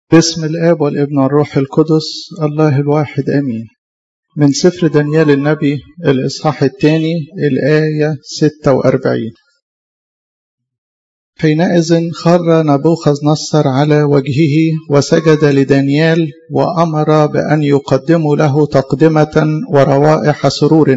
باسم الآب والابن والروح القدس الله الواحد آمين من سفر دانيال النبي الإصحاح الثاني الآية 46 حينئذ خر نبوخذ نصر على وجهه وسجد لدانيال وأمر بأن يقدموا له تقدمة وروائح سرور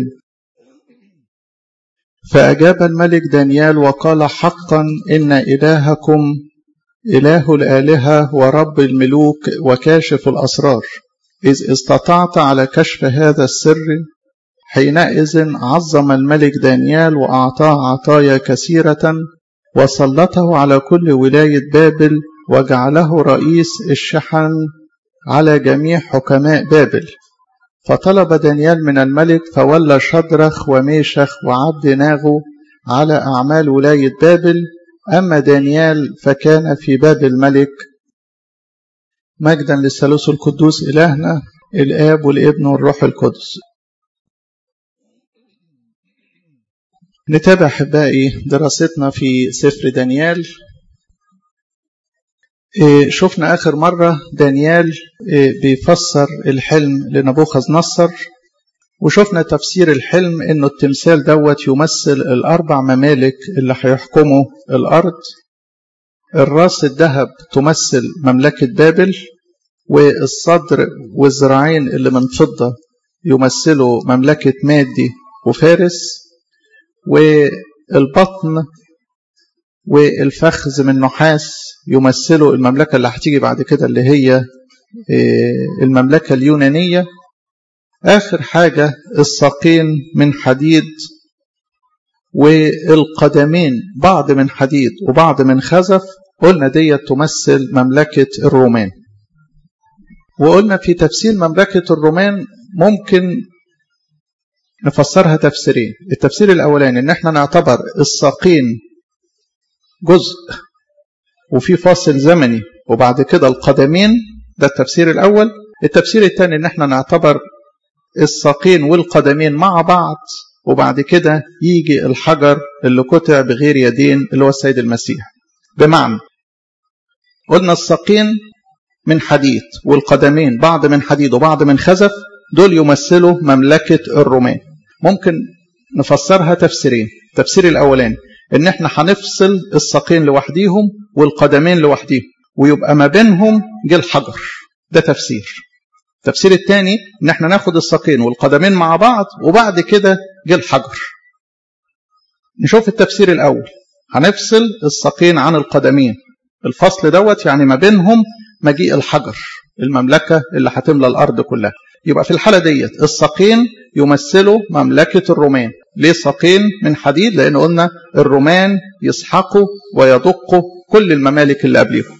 فأجاب الملك دانيال وقال حقا إن إلهكم إله الآلهة ورب الملوك وكاشف الأسرار إذ استطعت على كشف هذا السر حينئذ عظم الملك دانيال وأعطاه عطايا كثيرة وسلطه على كل ولاية بابل وجعله رئيس الشحن على جميع حكماء بابل فطلب دانيال من الملك فولى شدرخ وميشخ وعبد ناغو على أعمال ولاية بابل أما دانيال فكان في باب الملك مجدا للثالوث القدوس إلهنا الآب والابن والروح القدس نتابع أحبائي دراستنا في سفر دانيال شفنا آخر مرة دانيال بيفسر الحلم لنبوخذ نصر وشفنا تفسير الحلم انه التمثال دوت يمثل الاربع ممالك اللي هيحكموا الارض الراس الذهب تمثل مملكة بابل والصدر والذراعين اللي من فضة يمثلوا مملكة مادي وفارس والبطن والفخذ من نحاس يمثلوا المملكة اللي هتيجي بعد كده اللي هي المملكة اليونانية آخر حاجة الساقين من حديد والقدمين بعض من حديد وبعض من خزف قلنا دي تمثل مملكة الرومان وقلنا في تفسير مملكة الرومان ممكن نفسرها تفسيرين التفسير الأولاني إن احنا نعتبر الساقين جزء وفي فاصل زمني وبعد كده القدمين ده التفسير الأول التفسير الثاني إن احنا نعتبر الساقين والقدمين مع بعض وبعد كده يجي الحجر اللي قطع بغير يدين اللي هو السيد المسيح بمعنى قلنا الساقين من حديد والقدمين بعض من حديد وبعض من خزف دول يمثلوا مملكة الرومان ممكن نفسرها تفسيرين التفسير الأولاني إن احنا هنفصل الساقين لوحديهم والقدمين لوحديهم ويبقى ما بينهم جه الحجر ده تفسير التفسير الثاني ان احنا ناخد الساقين والقدمين مع بعض وبعد كده جه الحجر نشوف التفسير الاول هنفصل الساقين عن القدمين الفصل دوت يعني ما بينهم مجيء الحجر المملكة اللي هتملى الأرض كلها يبقى في الحالة ديت الساقين يمثلوا مملكة الرومان ليه ساقين من حديد لأن قلنا الرومان يسحقوا ويدقوا كل الممالك اللي قبليهم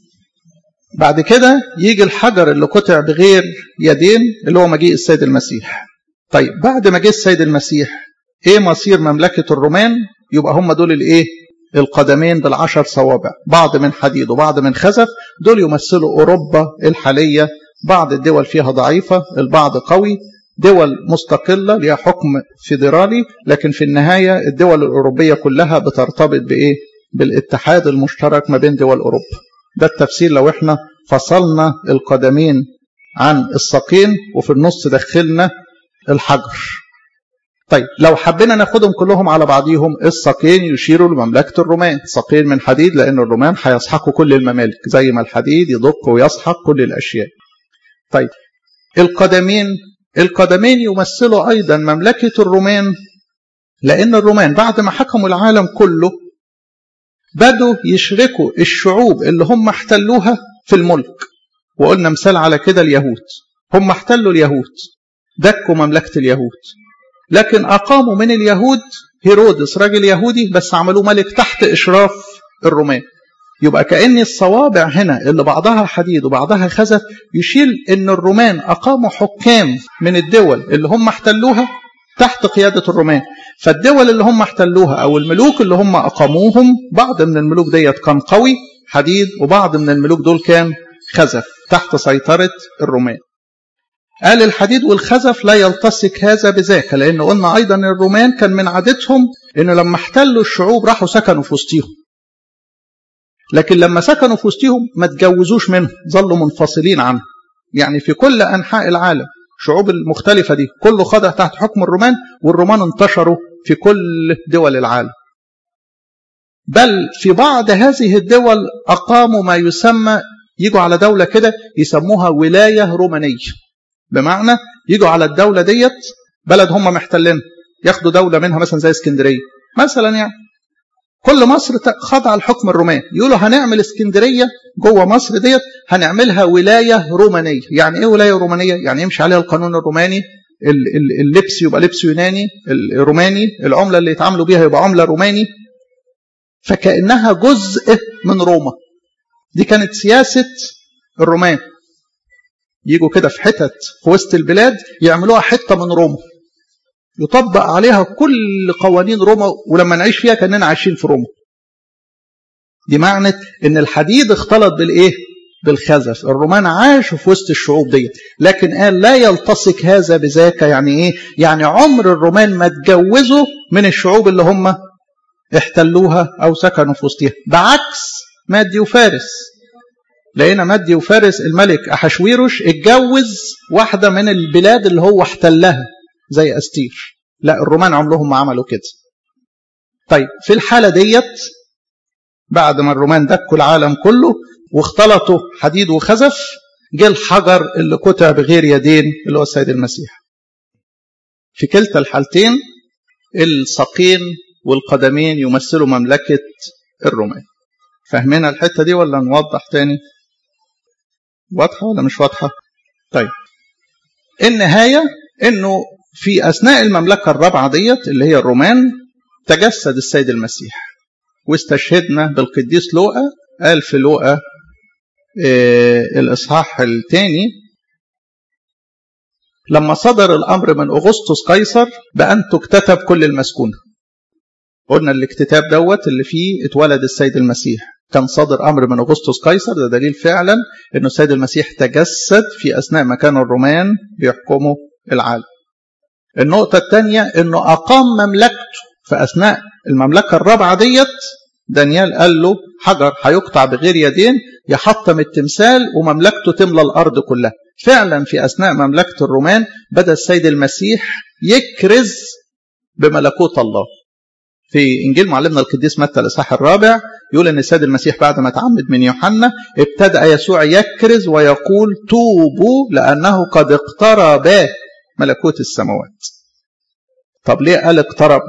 بعد كده يجي الحجر اللي قطع بغير يدين اللي هو مجيء السيد المسيح طيب بعد ما جه السيد المسيح ايه مصير مملكة الرومان يبقى هم دول الايه القدمين بالعشر صوابع بعض من حديد وبعض من خزف دول يمثلوا أوروبا الحالية بعض الدول فيها ضعيفة البعض قوي دول مستقلة ليها حكم فيدرالي لكن في النهاية الدول الأوروبية كلها بترتبط بإيه بالاتحاد المشترك ما بين دول أوروبا ده التفسير لو احنا فصلنا القدمين عن الساقين وفي النص دخلنا الحجر طيب لو حبينا ناخدهم كلهم على بعضيهم الساقين يشيروا لمملكة الرومان ساقين من حديد لأن الرومان هيسحقوا كل الممالك زي ما الحديد يدق ويسحق كل الأشياء طيب القدمين القدمين يمثلوا أيضا مملكة الرومان لأن الرومان بعد ما حكموا العالم كله بدوا يشركوا الشعوب اللي هم احتلوها في الملك وقلنا مثال على كده اليهود هم احتلوا اليهود دكوا مملكة اليهود لكن أقاموا من اليهود هيرودس راجل يهودي بس عملوه ملك تحت إشراف الرومان يبقى كأن الصوابع هنا اللي بعضها حديد وبعضها خزف يشير ان الرومان أقاموا حكام من الدول اللي هم احتلوها تحت قيادة الرومان فالدول اللي هم احتلوها أو الملوك اللي هم أقاموهم بعض من الملوك ديت كان قوي حديد وبعض من الملوك دول كان خزف تحت سيطرة الرومان قال الحديد والخزف لا يلتصق هذا بذاك لأن قلنا أيضا الرومان كان من عادتهم أنه لما احتلوا الشعوب راحوا سكنوا في وسطيهم لكن لما سكنوا في وسطهم ما تجوزوش منه ظلوا منفصلين عنه يعني في كل أنحاء العالم الشعوب المختلفة دي كله خضع تحت حكم الرومان والرومان انتشروا في كل دول العالم بل في بعض هذه الدول أقاموا ما يسمى يجوا على دولة كده يسموها ولاية رومانية بمعنى يجوا على الدولة ديت بلد هم محتلين ياخدوا دولة منها مثلا زي اسكندرية مثلا يعني كل مصر خضع الحكم الروماني يقولوا هنعمل اسكندرية جوه مصر ديت هنعملها ولاية رومانية يعني ايه ولاية رومانية يعني يمشي عليها القانون الروماني اللبس يبقى لبس يوناني الروماني العملة اللي يتعاملوا بيها يبقى عملة روماني فكأنها جزء من روما دي كانت سياسة الرومان يجوا كده في حتت في وسط البلاد يعملوها حتة من روما يطبق عليها كل قوانين روما ولما نعيش فيها كأننا عايشين في روما دي معنى ان الحديد اختلط بالايه بالخزف الرومان عاشوا في وسط الشعوب دي لكن قال لا يلتصق هذا بذاك يعني ايه يعني عمر الرومان ما تجوزوا من الشعوب اللي هم احتلوها او سكنوا في وسطها بعكس مادي وفارس لقينا مادي وفارس الملك احشويروش اتجوز واحده من البلاد اللي هو احتلها زي استير لا الرومان عمرهم ما عملوا كده طيب في الحاله ديت بعد ما الرومان دكوا العالم كله واختلطوا حديد وخزف جه الحجر اللي قطع بغير يدين اللي هو السيد المسيح في كلتا الحالتين الساقين والقدمين يمثلوا مملكة الرومان فاهمين الحتة دي ولا نوضح تاني واضحة ولا مش واضحة طيب النهاية انه في اثناء المملكة الرابعة ديت اللي هي الرومان تجسد السيد المسيح واستشهدنا بالقديس لوقا قال في لوقا إيه الاصحاح الثاني لما صدر الامر من اغسطس قيصر بان تكتتب كل المسكونه قلنا الاكتتاب دوت اللي فيه اتولد السيد المسيح كان صادر امر من اغسطس قيصر ده دليل فعلا انه السيد المسيح تجسد في اثناء ما كان الرومان بيحكموا العالم. النقطة الثانية انه اقام مملكته في اثناء المملكة الرابعة ديت دانيال قال له حجر هيقطع بغير يدين يحطم التمثال ومملكته تملى الارض كلها. فعلا في اثناء مملكة الرومان بدا السيد المسيح يكرز بملكوت الله. في انجيل معلمنا القديس متى الاصحاح الرابع يقول ان السيد المسيح بعد ما تعمد من يوحنا ابتدا يسوع يكرز ويقول توبوا لانه قد اقترب ملكوت السماوات. طب ليه قال اقترب؟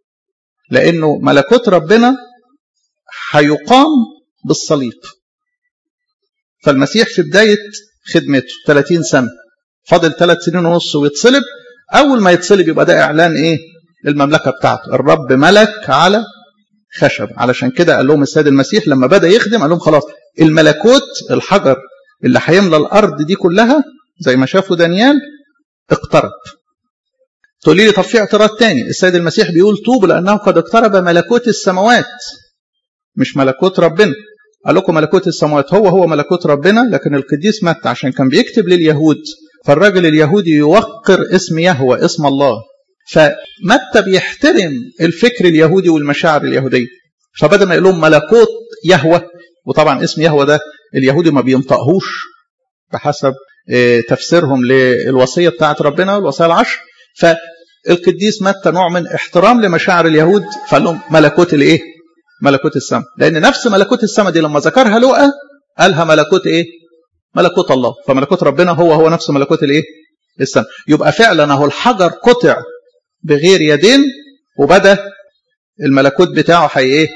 لانه ملكوت ربنا هيقام بالصليب. فالمسيح في بدايه خدمته 30 سنه فاضل ثلاث سنين ونص ويتصلب اول ما يتصلب يبقى ده اعلان ايه؟ المملكة بتاعته الرب ملك على خشب علشان كده قال لهم السيد المسيح لما بدأ يخدم قال لهم خلاص الملكوت الحجر اللي هيملى الأرض دي كلها زي ما شافوا دانيال اقترب تقولي لي طب في اعتراض تاني السيد المسيح بيقول توب لأنه قد اقترب ملكوت السماوات مش ملكوت ربنا قال لكم ملكوت السماوات هو هو ملكوت ربنا لكن القديس متى عشان كان بيكتب لليهود فالراجل اليهودي يوقر اسم يهوى اسم الله فمتى بيحترم الفكر اليهودي والمشاعر اليهودية فبدل ما يقول لهم ملكوت يهوى وطبعا اسم يهوى ده اليهودي ما بينطقهوش بحسب تفسيرهم للوصية بتاعت ربنا الوصية العشر فالقديس متى نوع من احترام لمشاعر اليهود فقال لهم ملكوت الايه؟ ملكوت السماء لان نفس ملكوت السماء دي لما ذكرها لقى قالها ملكوت ايه؟ ملكوت الله فملكوت ربنا هو هو نفس ملكوت الايه؟ السماء يبقى فعلا اهو الحجر قطع بغير يدين وبدا الملكوت بتاعه حي ايه؟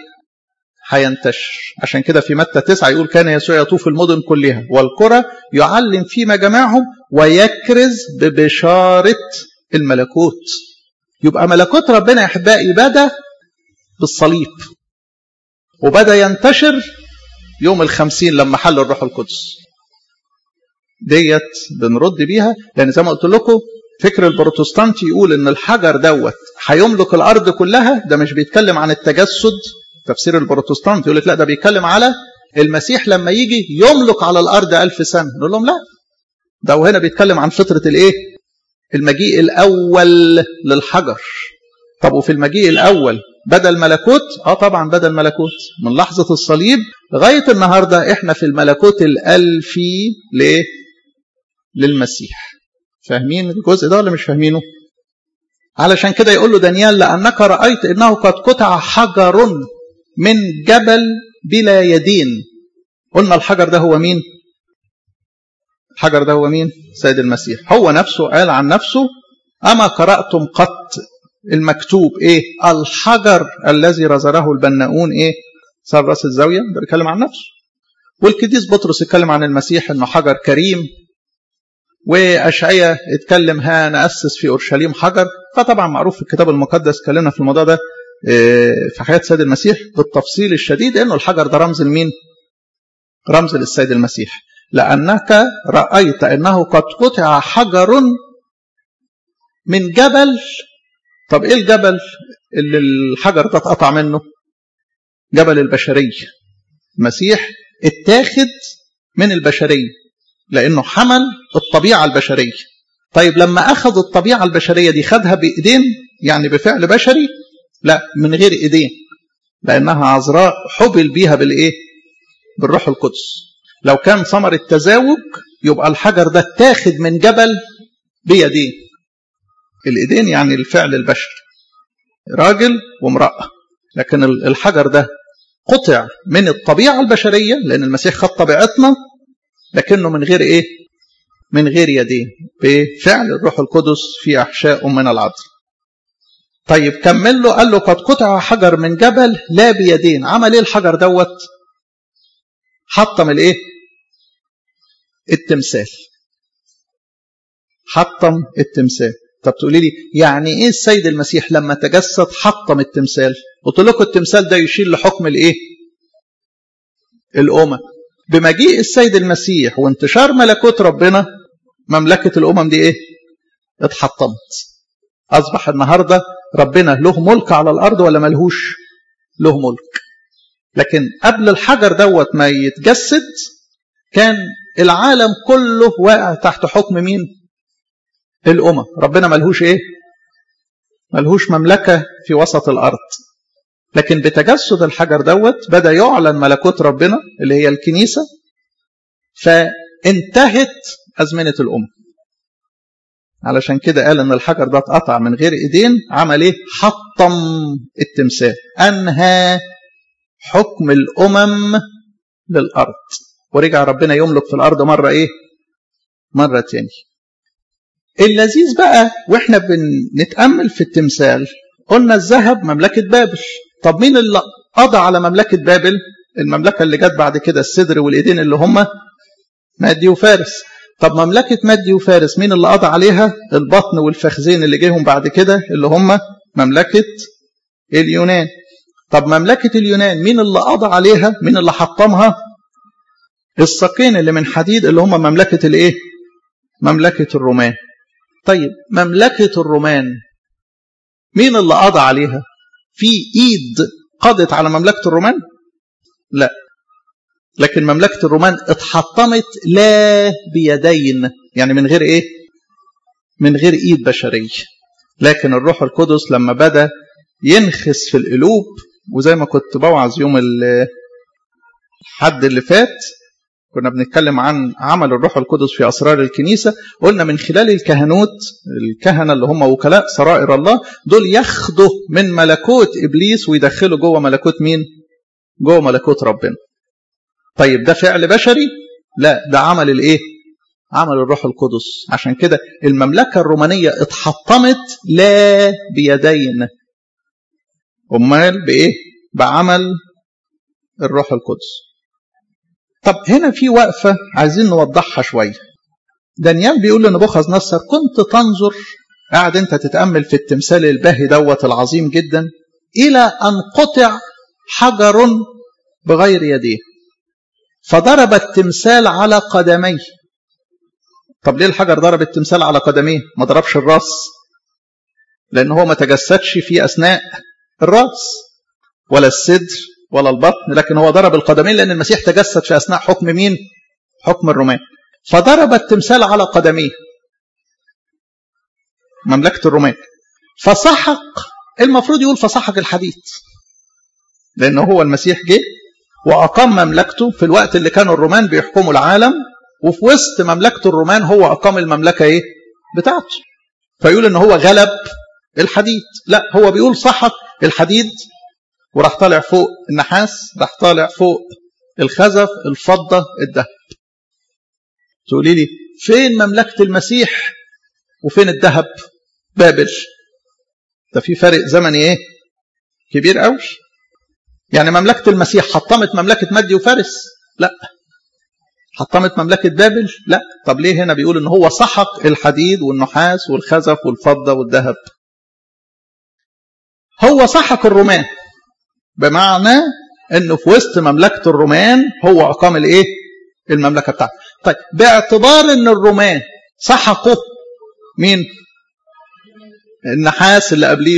هينتشر عشان كده في متى تسعة يقول كان يسوع يطوف المدن كلها والقرى يعلم في مجامعهم ويكرز ببشارة الملكوت يبقى ملكوت ربنا يا احبائي بدا بالصليب وبدا ينتشر يوم الخمسين لما حل الروح القدس ديت بنرد بيها لان زي ما قلت لكم فكر البروتستانتي يقول ان الحجر دوت هيملك الارض كلها ده مش بيتكلم عن التجسد تفسير البروتستانتي يقول لك لا ده بيتكلم على المسيح لما يجي يملك على الارض ألف سنه نقول لهم لا ده وهنا بيتكلم عن فتره الايه المجيء الاول للحجر طب وفي المجيء الأول بدل ملكوت اه طبعا بدل ملكوت من لحظة الصليب لغاية النهاردة احنا في الملكوت الألفي ليه للمسيح فاهمين الجزء ده ولا مش فاهمينه علشان كده يقول له دانيال لأنك رأيت إنه قد قطع حجر من جبل بلا يدين قلنا الحجر ده هو مين الحجر ده هو مين سيد المسيح هو نفسه قال عن نفسه أما قرأتم قط المكتوب إيه الحجر الذي رزره البناؤون إيه صار راس الزاوية ده بيتكلم عن نفسه والقديس بطرس يتكلم عن المسيح إنه حجر كريم وأشعية اتكلم ها نأسس في أورشليم حجر فطبعا معروف في الكتاب المقدس اتكلمنا في الموضوع ده في حياة السيد المسيح بالتفصيل الشديد انه الحجر ده رمز لمين رمز للسيد المسيح لأنك رأيت أنه قد قطع حجر من جبل طب ايه الجبل اللي الحجر ده اتقطع منه جبل البشرية المسيح اتاخد من البشرية لأنه حمل الطبيعة البشرية طيب لما أخذ الطبيعة البشرية دي خدها بإيدين يعني بفعل بشري لا من غير إيدين لأنها عذراء حبل بيها بالإيه بالروح القدس لو كان ثمر التزاوج يبقى الحجر ده اتاخد من جبل بيدين الإيدين يعني الفعل البشري راجل وامرأة لكن الحجر ده قطع من الطبيعة البشرية لأن المسيح خد طبيعتنا لكنه من غير إيه من غير يدين بفعل الروح القدس في أحشاء من العذر طيب كمل له قال له قد قطع حجر من جبل لا بيدين عمل ايه الحجر دوت حطم الايه التمثال حطم التمثال طب تقولي لي يعني ايه السيد المسيح لما تجسد حطم التمثال قلت لكم التمثال ده يشير لحكم الايه الامم بمجيء السيد المسيح وانتشار ملكوت ربنا مملكه الامم دي ايه اتحطمت اصبح النهارده ربنا له ملك على الارض ولا ملهوش له ملك لكن قبل الحجر دوت ما يتجسد كان العالم كله واقع تحت حكم مين الامم ربنا ملهوش ايه ملهوش مملكه في وسط الارض لكن بتجسد الحجر دوت بدا يعلن ملكوت ربنا اللي هي الكنيسه فانتهت ازمنه الامم علشان كده قال ان الحجر ده اتقطع من غير ايدين عمل ايه حطم التمثال انهى حكم الامم للارض ورجع ربنا يملك في الارض مره ايه مره تاني اللذيذ بقى واحنا بنتامل في التمثال قلنا الذهب مملكه بابل طب مين اللي قضى على مملكه بابل المملكه اللي جت بعد كده الصدر والايدين اللي هم مادي وفارس طب مملكة مادي وفارس مين اللي قضى عليها البطن والفخذين اللي جيهم بعد كده اللي هم مملكة اليونان طب مملكة اليونان مين اللي قضى عليها مين اللي حطمها الساقين اللي من حديد اللي هم مملكة الايه مملكة الرومان طيب مملكة الرومان مين اللي قضى عليها في ايد قضت على مملكة الرومان لا لكن مملكة الرومان اتحطمت لا بيدين يعني من غير ايه من غير ايد بشرية لكن الروح القدس لما بدأ ينخس في القلوب وزي ما كنت بوعظ يوم الحد اللي فات كنا بنتكلم عن عمل الروح القدس في أسرار الكنيسة قلنا من خلال الكهنوت الكهنة اللي هم وكلاء سرائر الله دول ياخدوا من ملكوت إبليس ويدخلوا جوه ملكوت مين جوه ملكوت ربنا طيب ده فعل بشري لا ده عمل الايه عمل الروح القدس عشان كده المملكة الرومانية اتحطمت لا بيدين امال بايه بعمل الروح القدس طب هنا في وقفة عايزين نوضحها شوية دانيال بيقول لنبوخذ نصر كنت تنظر قاعد انت تتأمل في التمثال الباهي دوت العظيم جدا إلى أن قطع حجر بغير يديه فضرب التمثال على قدميه طب ليه الحجر ضرب التمثال على قدميه ما ضربش الراس لأن هو ما تجسدش في أثناء الراس ولا الصدر ولا البطن لكن هو ضرب القدمين لأن المسيح تجسد في أثناء حكم مين حكم الرومان فضرب التمثال على قدميه مملكة الرومان فسحق المفروض يقول فسحق الحديد لأن هو المسيح جه وأقام مملكته في الوقت اللي كانوا الرومان بيحكموا العالم وفي وسط مملكة الرومان هو أقام المملكة إيه؟ بتاعته فيقول إن هو غلب الحديد لا هو بيقول سحق الحديد وراح طالع فوق النحاس راح طالع فوق الخزف الفضة الذهب تقولي لي فين مملكة المسيح وفين الذهب بابل ده في فرق زمني ايه كبير قوي يعني مملكة المسيح حطمت مملكة مادي وفارس لا حطمت مملكة بابل لا طب ليه هنا بيقول ان هو سحق الحديد والنحاس والخزف والفضة والذهب هو سحق الرومان بمعنى انه في وسط مملكة الرومان هو اقام الايه المملكة بتاعته طيب باعتبار ان الرومان سحقوا مين النحاس اللي قبليه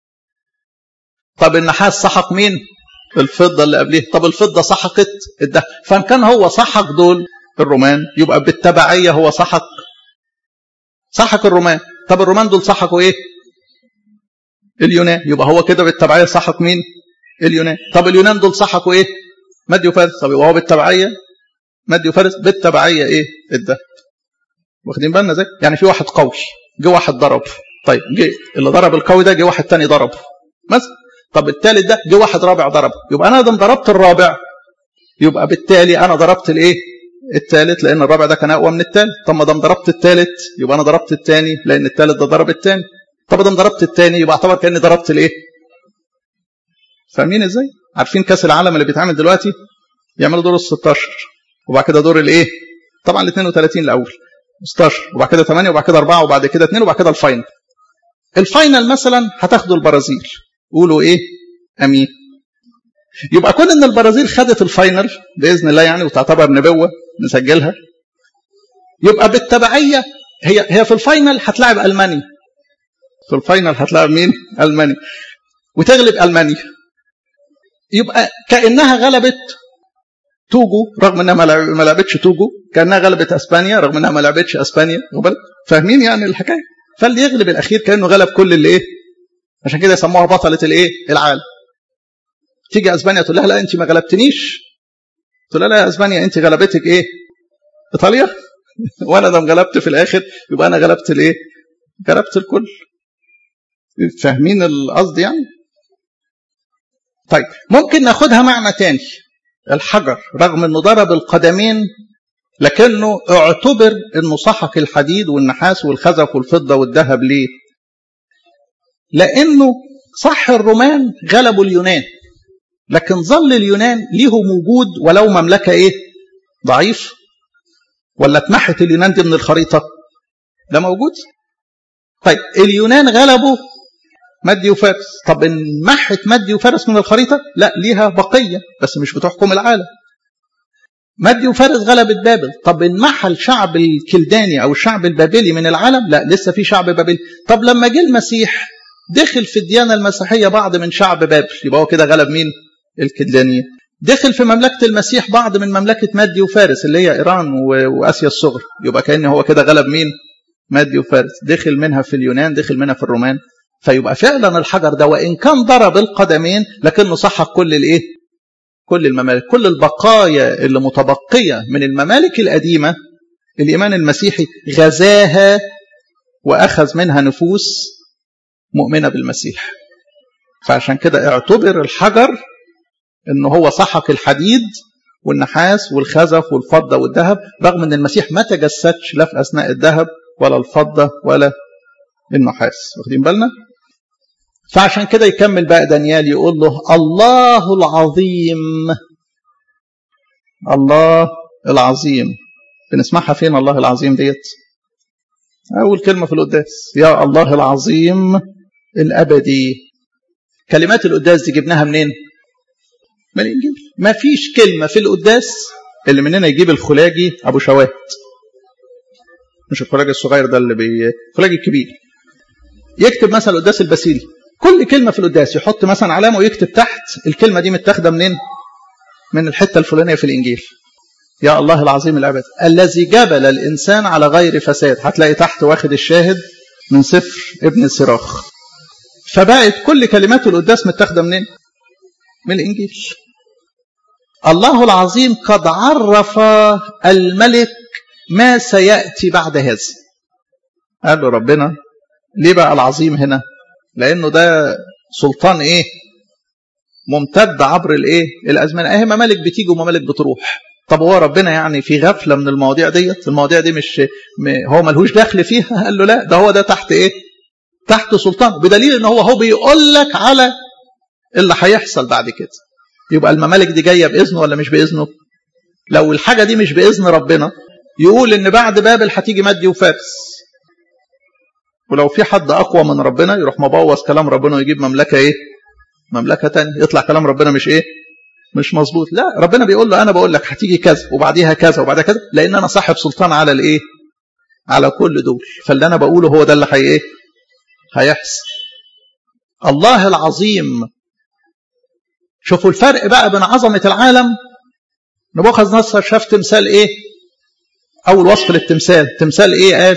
طب النحاس سحق مين الفضة اللي قبليه طب الفضة سحقت الذهب فان كان هو سحق دول الرومان يبقى بالتبعية هو سحق سحق الرومان طب الرومان دول سحقوا ايه اليونان يبقى هو كده بالتبعية سحق مين اليونان طب اليونان دول سحقوا ايه مادي وفارس طب يبقى هو بالتبعية مادي وفارس بالتبعية ايه الذهب واخدين بالنا ازاي يعني في واحد قوي جه واحد ضرب طيب جه اللي ضرب القوي ده جه واحد تاني ضربه مثلا طب الثالث ده جه واحد رابع ضربه يبقى انا ده ضربت الرابع يبقى بالتالي انا ضربت الايه الثالث لان الرابع ده كان اقوى من الثالث طب ما دام ضربت الثالث يبقى انا ضربت الثاني لان الثالث ده ضرب الثاني طب ما دام ضربت الثاني يبقى اعتبر كاني ضربت الايه فاهمين ازاي عارفين كاس العالم اللي بيتعمل دلوقتي يعملوا دور ال 16 وبعد كده دور الايه طبعا ال 32 الاول 16 وبعد كده 8 وبعد كده 4 وبعد كده 2 وبعد كده الفاينل الفاينل مثلا هتاخدوا البرازيل قولوا ايه امين يبقى كون ان البرازيل خدت الفاينل باذن الله يعني وتعتبر نبوه نسجلها يبقى بالتبعيه هي هي في الفاينل هتلاعب المانيا في الفاينل هتلاعب مين المانيا وتغلب المانيا يبقى كانها غلبت توجو رغم انها ما لعبتش توجو كانها غلبت اسبانيا رغم انها ما لعبتش اسبانيا فاهمين يعني الحكايه فاللي يغلب الاخير كانه غلب كل اللي ايه عشان كده يسموها بطله الايه العالم تيجي اسبانيا تقول لها لا انت ما غلبتنيش تقول لها لا يا اسبانيا انت غلبتك ايه ايطاليا وانا لما غلبت في الاخر يبقى انا غلبت الايه غلبت الكل فاهمين القصد يعني طيب ممكن ناخدها معنى تاني الحجر رغم انه ضرب القدمين لكنه اعتبر انه سحق الحديد والنحاس والخزف والفضه والذهب ليه؟ لانه صح الرومان غلبوا اليونان لكن ظل اليونان ليهم وجود ولو مملكه ايه؟ ضعيف ولا اتمحت اليونان دي من الخريطه؟ ده موجود طيب اليونان غلبوا مادي وفارس طب انمحت مادي وفارس من الخريطة لا ليها بقية بس مش بتحكم العالم مادي وفارس غلبت بابل طب انمحى الشعب الكلداني او الشعب البابلي من العالم لا لسه في شعب بابلي طب لما جه المسيح دخل في الديانة المسيحية بعض من شعب بابل يبقى هو كده غلب مين الكلدانية دخل في مملكة المسيح بعض من مملكة مادي وفارس اللي هي إيران وآسيا الصغرى يبقى كأن هو كده غلب مين مادي وفارس دخل منها في اليونان دخل منها في الرومان فيبقى فعلا الحجر ده وان كان ضرب القدمين لكنه سحق كل الايه؟ كل الممالك، كل البقايا اللي متبقيه من الممالك القديمه الايمان المسيحي غزاها واخذ منها نفوس مؤمنه بالمسيح. فعشان كده اعتبر الحجر انه هو سحق الحديد والنحاس والخزف والفضه والذهب رغم ان المسيح ما تجسدش لا في اثناء الذهب ولا الفضه ولا النحاس واخدين بالنا؟ فعشان كده يكمل بقى دانيال يقول له الله العظيم الله العظيم بنسمعها فين الله العظيم ديت أول كلمة في القداس يا الله العظيم الأبدي كلمات القداس دي جبناها منين من الإنجيل ما فيش كلمة في القداس اللي مننا يجيب الخلاجي أبو شوات مش الخلاجي الصغير ده اللي بي الخلاجي الكبير يكتب مثلا القداس الباسيلي كل كلمة في القداس يحط مثلا علامة ويكتب تحت الكلمة دي متاخدة منين؟ من الحتة الفلانية في الإنجيل. يا الله العظيم الأبد الذي جبل الإنسان على غير فساد هتلاقي تحت واخد الشاهد من سفر ابن سراخ. فبقت كل كلمات القداس متاخده منين من الانجيل الله العظيم قد عرف الملك ما سياتي بعد هذا قال له ربنا ليه بقى العظيم هنا لانه ده سلطان ايه ممتد عبر الايه الازمنه اهي ممالك بتيجي وممالك بتروح طب هو ربنا يعني في غفله من المواضيع ديت المواضيع دي مش هو ملهوش دخل فيها قال له لا ده هو ده تحت ايه تحت سلطان بدليل ان هو هو بيقول لك على اللي هيحصل بعد كده يبقى الممالك دي جايه باذنه ولا مش باذنه لو الحاجه دي مش باذن ربنا يقول ان بعد بابل هتيجي مادي وفارس ولو في حد اقوى من ربنا يروح مبوظ كلام ربنا ويجيب مملكه ايه مملكه تانية يطلع كلام ربنا مش ايه مش مظبوط لا ربنا بيقول له انا بقول لك هتيجي كذا وبعديها كذا وبعدها كذا لان انا صاحب سلطان على الايه على كل دول فاللي انا بقوله هو ده اللي هي ايه هيحصل الله العظيم شوفوا الفرق بقى بين عظمه العالم نبوخذ نصر شاف تمثال ايه اول وصف للتمثال تمثال ايه قال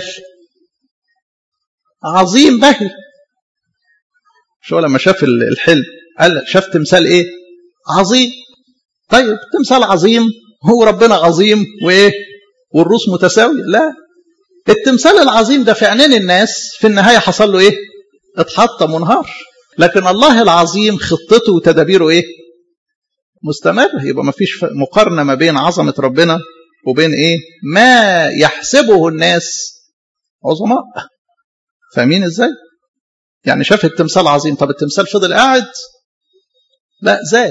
عظيم بهي شو لما شاف الحلم قال شاف تمثال ايه عظيم طيب تمثال عظيم هو ربنا عظيم وايه والروس متساوية لا التمثال العظيم ده في عينين الناس في النهاية حصل له ايه اتحطم وانهار لكن الله العظيم خطته وتدابيره ايه مستمرة يبقى ما فيش مقارنة ما بين عظمة ربنا وبين ايه ما يحسبه الناس عظماء فاهمين ازاي يعني شاف التمثال عظيم طب التمثال فضل قاعد لا زال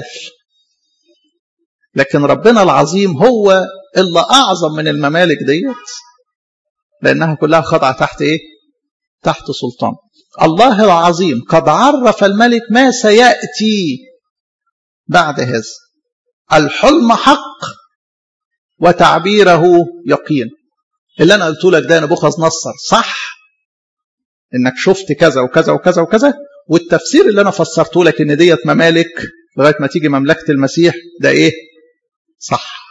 لكن ربنا العظيم هو اللي اعظم من الممالك ديت لانها كلها خاضعه تحت ايه تحت سلطان الله العظيم قد عرف الملك ما سياتي بعد هذا الحلم حق وتعبيره يقين اللي انا قلت لك ده نبوخذ نصر صح انك شفت كذا وكذا وكذا وكذا والتفسير اللي انا فسرته لك ان ديت ممالك لغايه ما تيجي مملكه المسيح ده ايه صح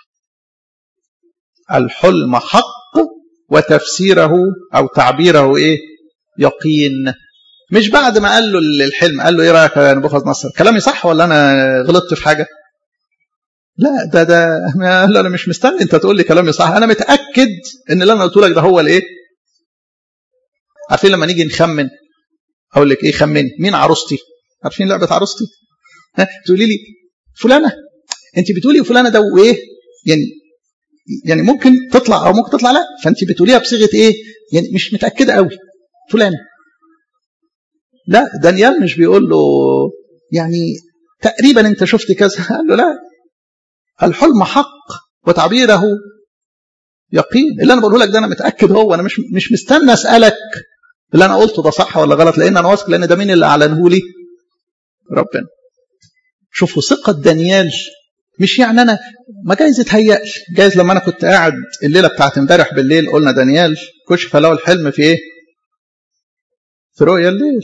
الحلم حق وتفسيره او تعبيره ايه يقين مش بعد ما قال له الحلم قال له ايه رايك يا نبوخذ نصر كلامي صح ولا انا غلطت في حاجه لا ده ده لا انا مش مستني انت تقول لي كلامي صح انا متاكد ان اللي انا قلت لك ده هو الايه عارفين لما نيجي نخمن اقول لك ايه خمني مين عروستي عارفين لعبه عروستي ها تقولي لي فلانه انت بتقولي فلانه ده وايه يعني يعني ممكن تطلع او ممكن تطلع لا فانت بتقوليها بصيغه ايه يعني مش متاكده قوي فلانه لا دانيال مش بيقول له يعني تقريبا انت شفت كذا قال له لا الحلم حق وتعبيره يقين اللي انا بقوله لك ده انا متاكد هو انا مش مش مستني اسالك اللي انا قلته ده صح ولا غلط لان انا واثق لان ده مين اللي اعلنه لي ربنا شوفوا ثقه دانيال مش يعني انا ما جايز اتهيأ جايز لما انا كنت قاعد الليله بتاعت امبارح بالليل قلنا دانيال كشف له الحلم في ايه في رؤيا الليل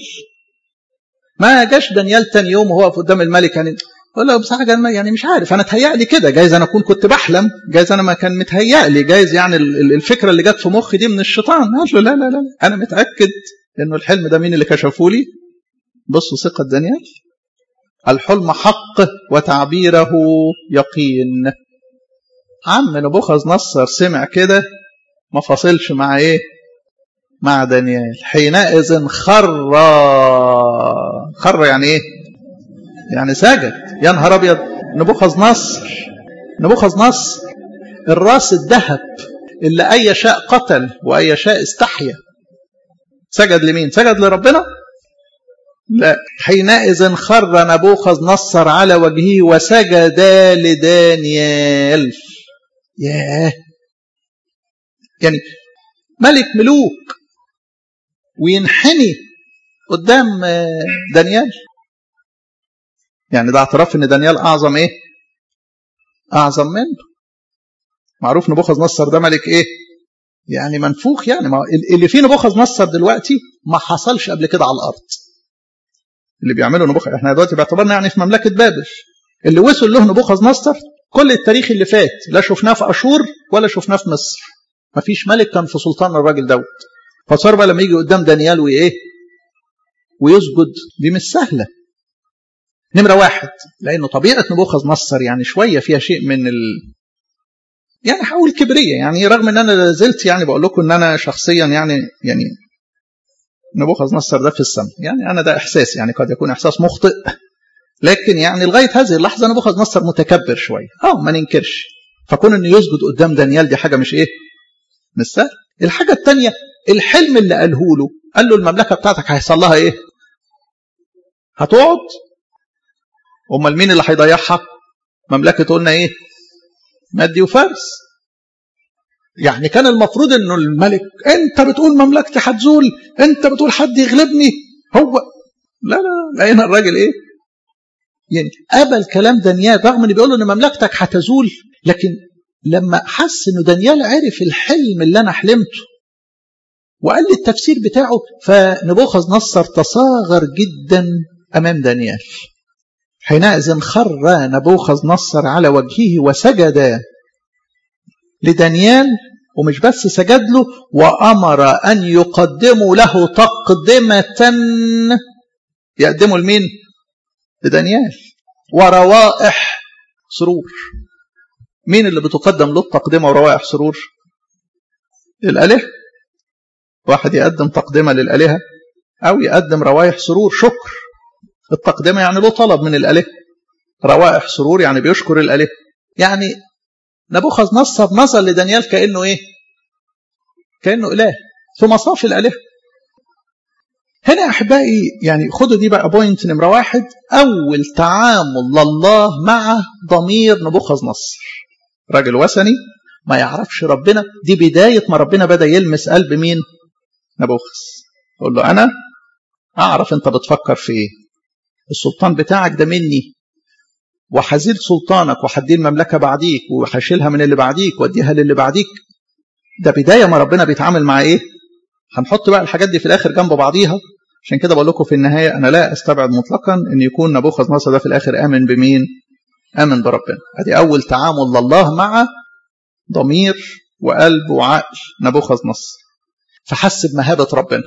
ما جاش دانيال تاني يوم وهو قدام الملك يعني اقول له بصراحه يعني مش عارف انا اتهيأ لي كده جايز انا اكون كنت بحلم جايز انا ما كان متهيأ لي جايز يعني الفكره اللي جت في مخي دي من الشيطان قال له لا لا لا انا متاكد انه الحلم ده مين اللي كشفه لي بصوا ثقه دانيال الحلم حق وتعبيره يقين عم نبوخذ نصر سمع كده ما فاصلش مع ايه مع دانيال حينئذ خر خر يعني ايه يعني سجد يا نهار ابيض نبوخذ نصر نبوخذ نصر الراس الذهب اللي اي شاء قتل واي شاء استحيا سجد لمين سجد لربنا لا حينئذ خر نبوخذ نصر على وجهه وسجد لدانيال ياه يعني ملك ملوك وينحني قدام دانيال يعني ده اعتراف ان دانيال اعظم ايه اعظم منه معروف نبوخذ نصر ده ملك ايه يعني منفوخ يعني ما اللي فيه نبوخذ نصر دلوقتي ما حصلش قبل كده على الارض اللي بيعمله نبوخذ احنا دلوقتي باعتبارنا يعني في مملكه بابل اللي وصل له نبوخذ نصر كل التاريخ اللي فات لا شفناه في اشور ولا شفناه في مصر ما فيش ملك كان في سلطان الراجل دوت فصار بقى لما يجي قدام دانيال وايه ويسجد دي مش سهلة نمرة واحد لأنه طبيعة نبوخذ نصر يعني شوية فيها شيء من ال... يعني هقول كبرية يعني رغم ان انا لازلت يعني بقول لكم ان انا شخصيا يعني يعني نبوخذ نصر ده في السماء يعني انا ده احساس يعني قد يكون احساس مخطئ لكن يعني لغايه هذه اللحظه نبوخذ نصر متكبر شويه اه ما ننكرش فكون انه يسجد قدام دانيال دي حاجه مش ايه مش سهل الحاجه الثانيه الحلم اللي قاله له قال له المملكه بتاعتك هيحصل لها ايه هتقعد امال مين اللي هيضيعها مملكه قلنا ايه مادي وفارس يعني كان المفروض انه الملك انت بتقول مملكتي هتزول انت بتقول حد يغلبني هو لا لا لقينا الراجل ايه يعني قبل كلام دانيال رغم ان بيقول له ان مملكتك هتزول لكن لما حس انه دانيال عرف الحلم اللي انا حلمته وقال لي التفسير بتاعه فنبوخذ نصر تصاغر جدا امام دانيال حينئذ خر نبوخذ نصر على وجهه وسجد لدانيال ومش بس سجد له وامر ان يقدموا له تقدمه يقدموا لمين لدانيال وروائح سرور مين اللي بتقدم له التقدمه وروائح سرور الاله واحد يقدم تقدمه للالهه او يقدم روائح سرور شكر التقدمه يعني له طلب من الاله روائح سرور يعني بيشكر الاله يعني نبوخذ نصر نظر لدانيال كانه ايه كانه اله في مصاف الاله هنا يا احبائي يعني خدوا دي بقى بوينت نمره واحد اول تعامل لله مع ضمير نبوخذ نصر راجل وثني ما يعرفش ربنا دي بدايه ما ربنا بدا يلمس قلب مين نبوخذ يقول له انا اعرف انت بتفكر في ايه السلطان بتاعك ده مني وحزيل سلطانك وحدي المملكه بعديك وهشيلها من اللي بعديك واديها للي بعديك ده بدايه ما ربنا بيتعامل مع ايه هنحط بقى الحاجات دي في الاخر جنب بعضيها عشان كده بقول لكم في النهايه انا لا استبعد مطلقا ان يكون نبوخذ نصر ده في الاخر امن بمين امن بربنا ادي اول تعامل لله مع ضمير وقلب وعقل نبوخذ نصر فحس بمهابه ربنا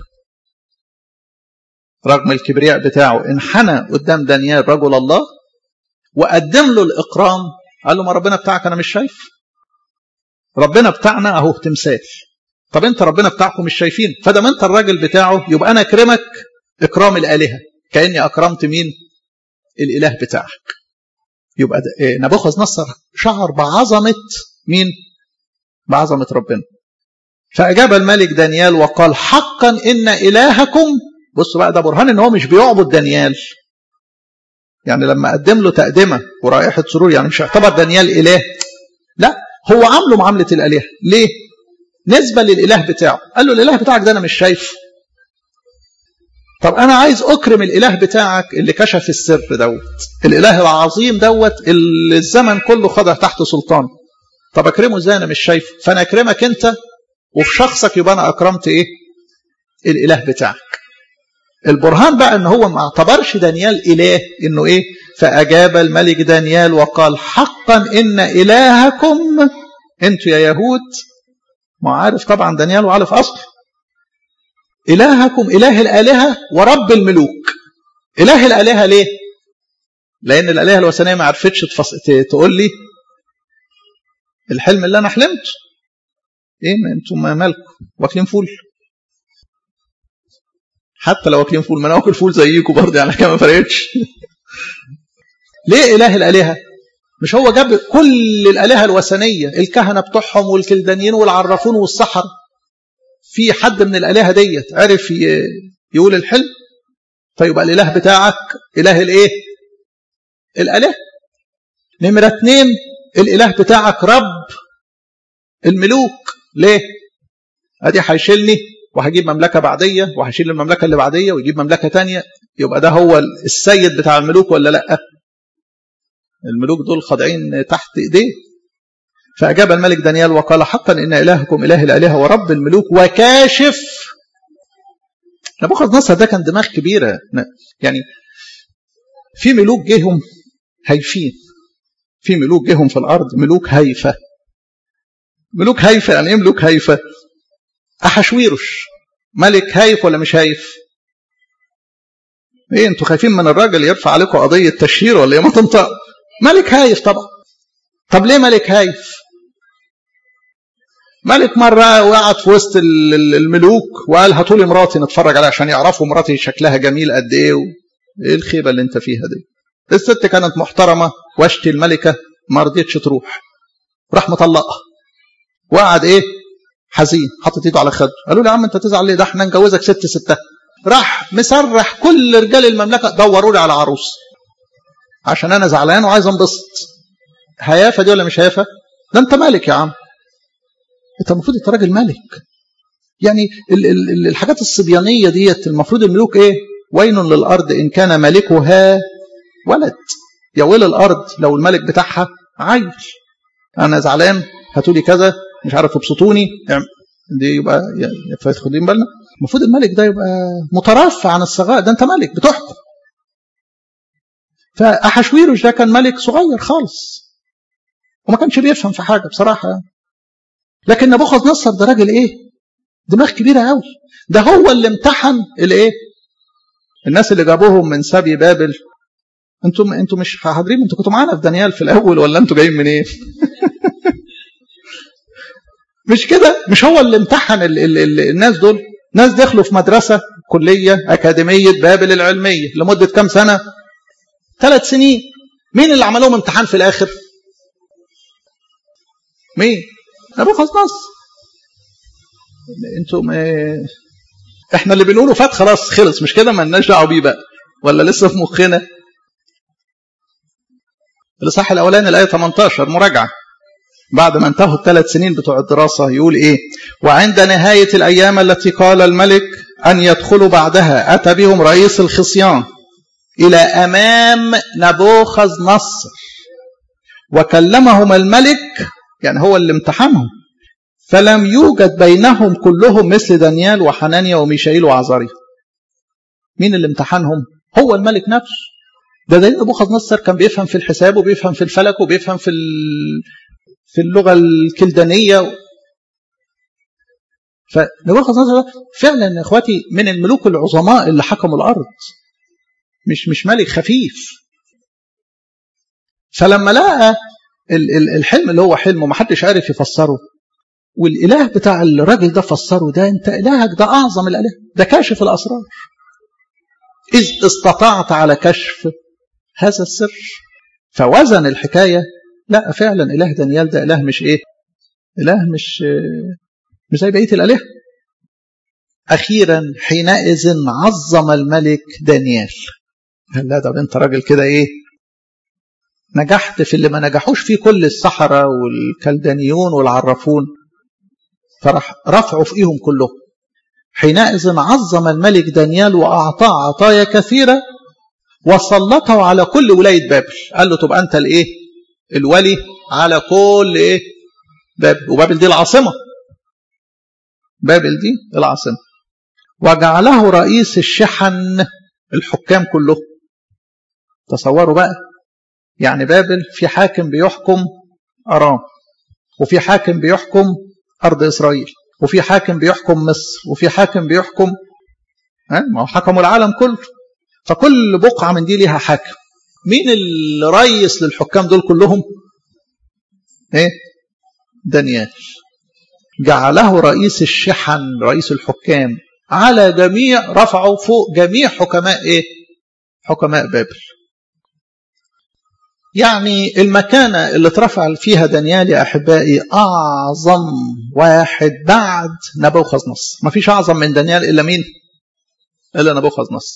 رغم الكبرياء بتاعه انحنى قدام دانيال رجل الله وقدم له الاكرام قال له ما ربنا بتاعك انا مش شايف ربنا بتاعنا اهو تمثال طب انت ربنا بتاعكم مش شايفين فدام انت الراجل بتاعه يبقى انا اكرمك اكرام الالهه كاني اكرمت مين الاله بتاعك يبقى نبوخذ نصر شعر بعظمه مين بعظمه ربنا فاجاب الملك دانيال وقال حقا ان الهكم بصوا بقى ده برهان ان هو مش بيعبد دانيال يعني لما قدم له تقدمه ورائحه سرور يعني مش اعتبر دانيال اله لا هو عامله معامله الاله ليه نسبه للاله بتاعه قال له الاله بتاعك ده انا مش شايفه طب انا عايز اكرم الاله بتاعك اللي كشف السر دوت الاله العظيم دوت اللي الزمن كله خضع تحت سلطان طب اكرمه ازاي انا مش شايفه فانا اكرمك انت وفي شخصك يبقى انا اكرمت ايه الاله بتاعك البرهان بقى ان هو ما اعتبرش دانيال اله انه ايه فاجاب الملك دانيال وقال حقا ان الهكم انتوا يا يهود ما عارف طبعا دانيال وعارف اصله الهكم اله الالهه ورب الملوك اله الالهه ليه لان الالهه الوثنيه ما عرفتش تفص... تقول لي الحلم اللي انا حلمته ايه ما انتم مالكم واكلين فول حتى لو واكلين فول ما انا واكل فول زيكم برضه يعني كده ما فرقتش ليه اله الالهه مش هو جاب كل الالهه الوثنيه الكهنه بتوعهم والكلدانيين والعرافون والسحر في حد من الالهه ديت عرف يقول الحلم فيبقى الاله بتاعك اله الايه الاله نمره اتنين الاله بتاعك رب الملوك ليه ادي هيشيلني وهجيب مملكه بعديه وهشيل المملكه اللي بعديه ويجيب مملكه تانية يبقى ده هو السيد بتاع الملوك ولا لا الملوك دول خاضعين تحت ايديه فاجاب الملك دانيال وقال حقا ان الهكم اله الالهه ورب الملوك وكاشف نبوخذ نصر ده كان دماغ كبيره يعني في ملوك جيهم هايفين في ملوك جيهم في الارض ملوك هايفه ملوك هايفه يعني ايه ملوك هايفه احشويرش ملك هايف ولا مش هايف ايه انتوا خايفين من الراجل يرفع عليكم قضيه تشهير ولا ايه ما تنطق ملك هايف طبعا طب ليه ملك هايف ملك مرة وقعد في وسط الملوك وقال هاتوا لي مراتي نتفرج عليها عشان يعرفوا مراتي شكلها جميل قد ايه ايه الخيبة اللي انت فيها دي الست كانت محترمة واشتي الملكة ما رضيتش تروح راح مطلقها وقعد ايه حزين حاطط ايده على خده قالوا له يا عم انت تزعل ليه ده احنا نجوزك ست ستة راح مسرح كل رجال المملكة دوروا لي على عروس عشان انا زعلان وعايز انبسط هيافة دي ولا مش هيافة ده انت مالك يا عم انت المفروض انت راجل ملك يعني ال ال الحاجات الصبيانيه ديت المفروض الملوك ايه وين للارض ان كان مالكها ولد يا ويل الارض لو الملك بتاعها عيل انا زعلان هاتوا لي كذا مش عارف ابسطوني دي يبقى خدين بالنا المفروض الملك ده يبقى مترفع عن الصغار ده انت ملك بتحكم فاحشويروش ده كان ملك صغير خالص وما كانش بيفهم في حاجه بصراحه يعني. لكن نبوخذ نصر ده راجل ايه دماغ كبيره قوي ده هو اللي امتحن الايه الناس اللي جابوهم من سبي بابل انتم انتم مش حاضرين انتوا كنتوا معانا في دانيال في الاول ولا انتوا جايين منين إيه؟ مش كده مش هو اللي امتحن ال ال ال الناس دول ناس دخلوا في مدرسة كلية أكاديمية بابل العلمية لمدة كام سنة ثلاث سنين مين اللي عملهم امتحان في الآخر مين نبوخذ نصر انتم ايه احنا اللي بنقوله فات خلاص خلص مش كده ما لناش دعوه بيه بقى ولا لسه في مخنا الاصحاح الاولاني الايه 18 مراجعه بعد ما انتهوا الثلاث سنين بتوع الدراسه يقول ايه وعند نهايه الايام التي قال الملك ان يدخلوا بعدها اتى بهم رئيس الخصيان الى امام نبوخذ نصر وكلمهم الملك يعني هو اللي امتحنهم فلم يوجد بينهم كلهم مثل دانيال وحنانيا وميشائيل وعزاريا مين اللي امتحنهم هو الملك نفسه ده دليل نبوخذ نصر كان بيفهم في الحساب وبيفهم في الفلك وبيفهم في في اللغه الكلدانيه فنبوخذ نصر فعلا يا اخواتي من الملوك العظماء اللي حكموا الارض مش مش ملك خفيف فلما لقى الحلم اللي هو حلمه ما حدش عارف يفسره والاله بتاع الراجل ده فسره ده انت الهك ده اعظم الاله ده كاشف الاسرار اذ استطعت على كشف هذا السر فوزن الحكايه لا فعلا اله دانيال ده اله مش ايه اله مش مش زي بقيه الالهه اخيرا حينئذ عظم الملك دانيال قال لا ده انت راجل كده ايه نجحت في اللي ما نجحوش فيه كل السحرة والكلدانيون والعرافون فراح رفعوا فيهم كلهم حينئذ عظم الملك دانيال وأعطاه عطايا كثيرة وسلطه على كل ولاية بابل قال له تبقى أنت الإيه الولي على كل إيه بابل وبابل دي العاصمة بابل دي العاصمة وجعله رئيس الشحن الحكام كلهم تصوروا بقى يعني بابل في حاكم بيحكم أرام وفي حاكم بيحكم أرض إسرائيل وفي حاكم بيحكم مصر وفي حاكم بيحكم ما هو حكموا العالم كله فكل بقعة من دي ليها حاكم مين الرئيس للحكام دول كلهم ايه دانيال جعله رئيس الشحن رئيس الحكام على جميع رفعوا فوق جميع حكماء ايه حكماء بابل يعني المكانة اللي اترفع فيها دانيال يا أحبائي أعظم واحد بعد نبوخذ نصر ما فيش أعظم من دانيال إلا مين إلا نبوخذ نصر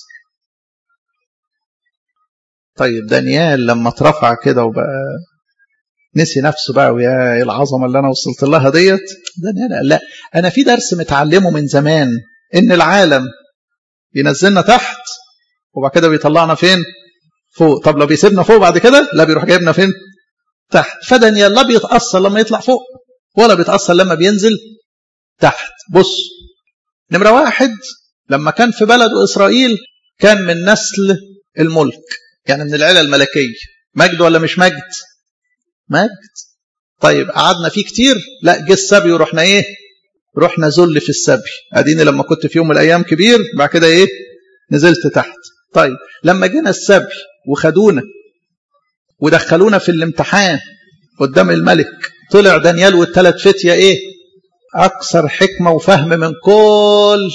طيب دانيال لما اترفع كده وبقى نسي نفسه بقى ويا العظمة اللي أنا وصلت لها ديت دانيال قال لا أنا في درس متعلمه من زمان إن العالم ينزلنا تحت وبعد كده بيطلعنا فين فوق طب لو بيسيبنا فوق بعد كده لا بيروح جايبنا فين تحت فدانيال لا بيتأثر لما يطلع فوق ولا بيتأثر لما بينزل تحت بص نمرة واحد لما كان في بلده إسرائيل كان من نسل الملك يعني من العيلة الملكية مجد ولا مش مجد مجد طيب قعدنا فيه كتير لا جه السبي ورحنا ايه رحنا ذل في السبي اديني لما كنت في يوم من الايام كبير بعد كده ايه نزلت تحت طيب لما جينا السبي وخدونا ودخلونا في الامتحان قدام الملك طلع دانيال والثلاث فتية ايه اكثر حكمة وفهم من كل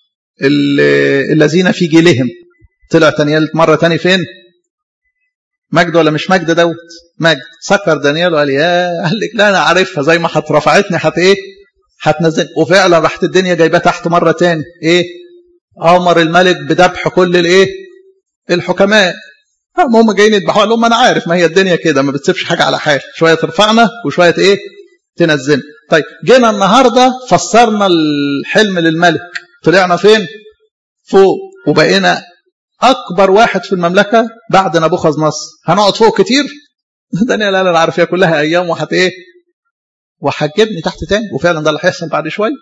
الذين في جيلهم طلع دانيال مرة تاني فين مجد ولا مش مجد دوت مجد سكر دانيال وقال يا قال لك لا انا عارفها زي ما هترفعتني هت ايه هتنزل وفعلا راحت الدنيا جايباه تحت مره تاني ايه امر الملك بذبح كل الايه الحكماء هم جايين يذبحوا قال لهم انا عارف ما هي الدنيا كده ما بتسيبش حاجه على حال شويه ترفعنا وشويه ايه تنزلنا طيب جينا النهارده فسرنا الحلم للملك طلعنا فين فوق وبقينا اكبر واحد في المملكه بعد نبوخذ نصر هنقعد فوق كتير دانيال قال انا عارف هي كلها ايام وهت ايه وهتجيبني تحت تاني وفعلا ده اللي هيحصل بعد شويه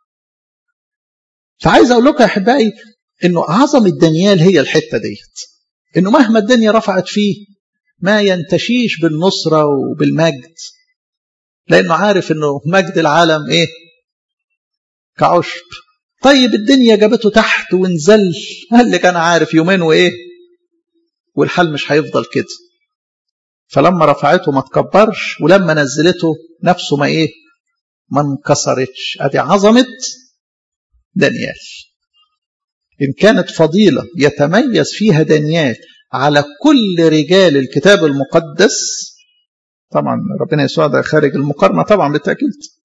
فعايز اقول لكم يا احبائي انه عظمه دانيال هي الحته ديت انه مهما الدنيا رفعت فيه ما ينتشيش بالنصره وبالمجد لانه عارف انه مجد العالم ايه كعشب طيب الدنيا جابته تحت ونزل قال لك انا عارف يومين وايه والحال مش هيفضل كده فلما رفعته ما تكبرش ولما نزلته نفسه ما ايه ما انكسرتش ادي عظمه دانيال ان كانت فضيله يتميز فيها دانيال على كل رجال الكتاب المقدس طبعا ربنا يسوع ده خارج المقارنه طبعا بالتاكيد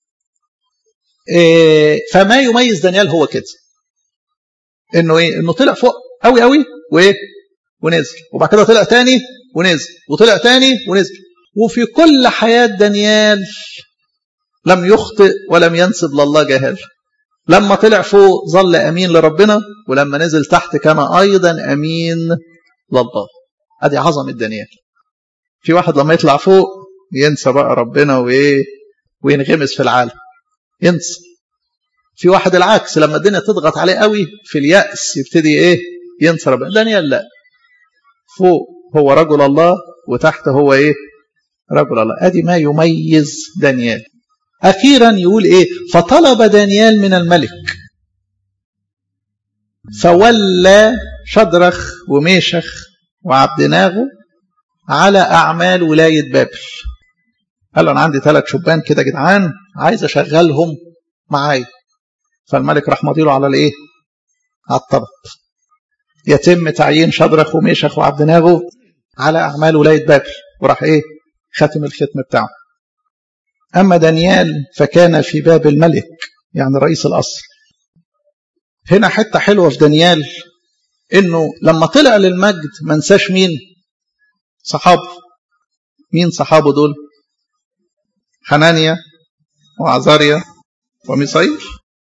إيه فما يميز دانيال هو كده انه ايه انه طلع فوق قوي قوي وايه ونزل وبعد كده طلع تاني ونزل وطلع تاني ونزل وفي كل حياة دانيال لم يخطئ ولم ينسب لله جهال لما طلع فوق ظل أمين لربنا ولما نزل تحت كان أيضا أمين لله أدي عظمة دانيال في واحد لما يطلع فوق ينسى بقى ربنا وإيه وينغمس في العالم ينسى في واحد العكس لما الدنيا تضغط عليه قوي في اليأس يبتدي إيه ينسى ربنا دانيال لا فوق هو رجل الله وتحت هو ايه رجل الله ادي ما يميز دانيال اخيرا يقول ايه فطلب دانيال من الملك فولى شدرخ وميشخ وعبدناغو على اعمال ولايه بابل قال له انا عندي ثلاث شبان كده جدعان عايز اشغلهم معايا فالملك راح مضيله على الايه على الطلب يتم تعيين شدرخ وميشخ وعبدناغو على أعمال ولاية بابل وراح إيه ختم الختم بتاعه أما دانيال فكان في باب الملك يعني رئيس القصر هنا حتة حلوة في دانيال إنه لما طلع للمجد ما نساش مين صحابه مين صحابه دول حنانيا وعزاريا وميسائيل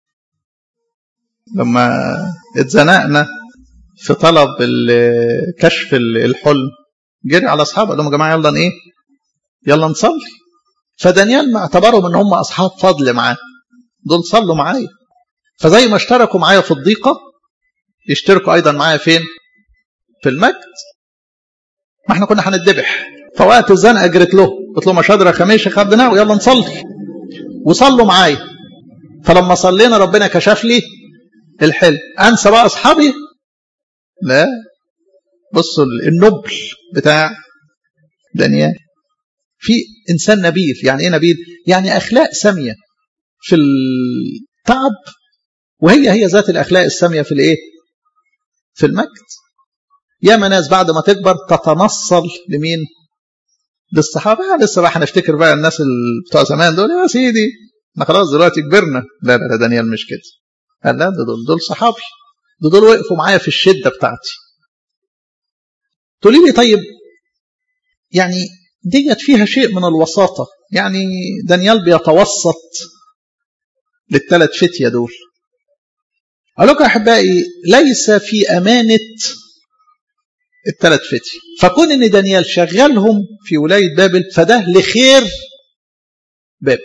لما اتزنقنا في طلب كشف الحلم جري على اصحابه قال لهم يا جماعه يلا ايه يلا نصلي فدانيال ما اعتبرهم ان هم اصحاب فضل معاه دول صلوا معايا فزي ما اشتركوا معايا في الضيقه يشتركوا ايضا معايا فين في المجد ما احنا كنا هنتذبح فوقت الزنقه جريت له قلت لهم شادره خميشه خدنا ويلا نصلي وصلوا معايا فلما صلينا ربنا كشف لي الحلم انسى بقى اصحابي لا بصوا النبل بتاع دانيال في انسان نبيل يعني ايه نبيل يعني اخلاق ساميه في التعب وهي هي ذات الاخلاق الساميه في الايه في المجد ياما ناس بعد ما تكبر تتنصل لمين للصحابه لسه بقى هنفتكر بقى الناس بتوع زمان دول يا سيدي احنا خلاص دلوقتي كبرنا لا لا دانيال مش كده قال لا دول دول صحابي دول, دول وقفوا معايا في الشده بتاعتي تقولي لي طيب يعني ديت فيها شيء من الوساطة يعني دانيال بيتوسط للثلاث فتية دول أقول لكم أحبائي ليس في أمانة الثلاث فتية فكون إن دانيال شغلهم في ولاية بابل فده لخير بابل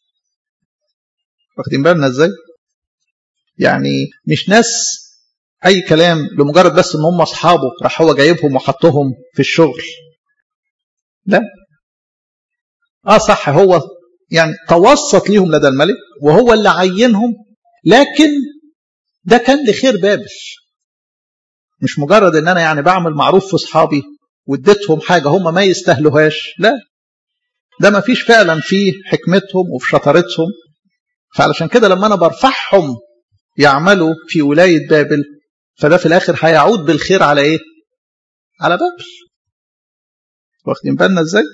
واخدين بالنا ازاي؟ يعني مش ناس اي كلام لمجرد بس ان هم اصحابه راح هو جايبهم وحطهم في الشغل لا اه صح هو يعني توسط ليهم لدى الملك وهو اللي عينهم لكن ده كان لخير بابل مش مجرد ان انا يعني بعمل معروف في اصحابي واديتهم حاجه هم ما يستاهلوهاش لا ده ما فيش فعلا في حكمتهم وفي شطارتهم فعلشان كده لما انا برفعهم يعملوا في ولايه بابل فده في الاخر هيعود بالخير على ايه على بابل واخدين بالنا ازاي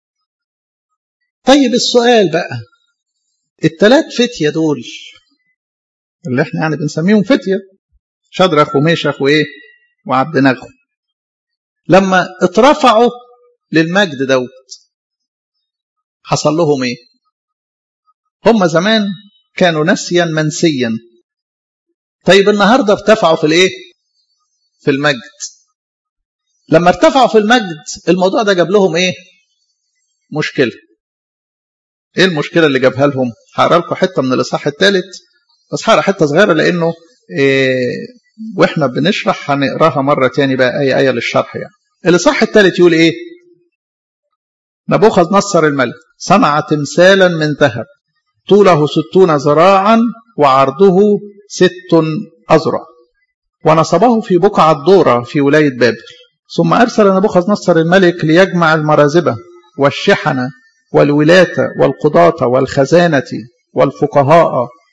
طيب السؤال بقى التلات فتية دول اللي احنا يعني بنسميهم فتية شدرخ وميشخ وايه وعبد نغو لما اترفعوا للمجد دوت حصل لهم ايه هم زمان كانوا نسيا منسيا طيب النهارده ارتفعوا في الايه في المجد لما ارتفعوا في المجد الموضوع ده جاب لهم ايه مشكله ايه المشكله اللي جابها لهم هقرا لكم حته من الاصحاح الثالث بس هقرا حته صغيره لانه إيه واحنا بنشرح هنقراها مره تاني بقى اي ايه للشرح يعني الاصحاح الثالث يقول ايه نبوخذ نصر الملك صنع تمثالا من ذهب طوله ستون ذراعا وعرضه ست أذرع ونصبه في بقعة دورة في ولاية بابل ثم أرسل نبوخذ نصر الملك ليجمع المرازبة والشحنة والولاة والقضاة والخزانة والفقهاء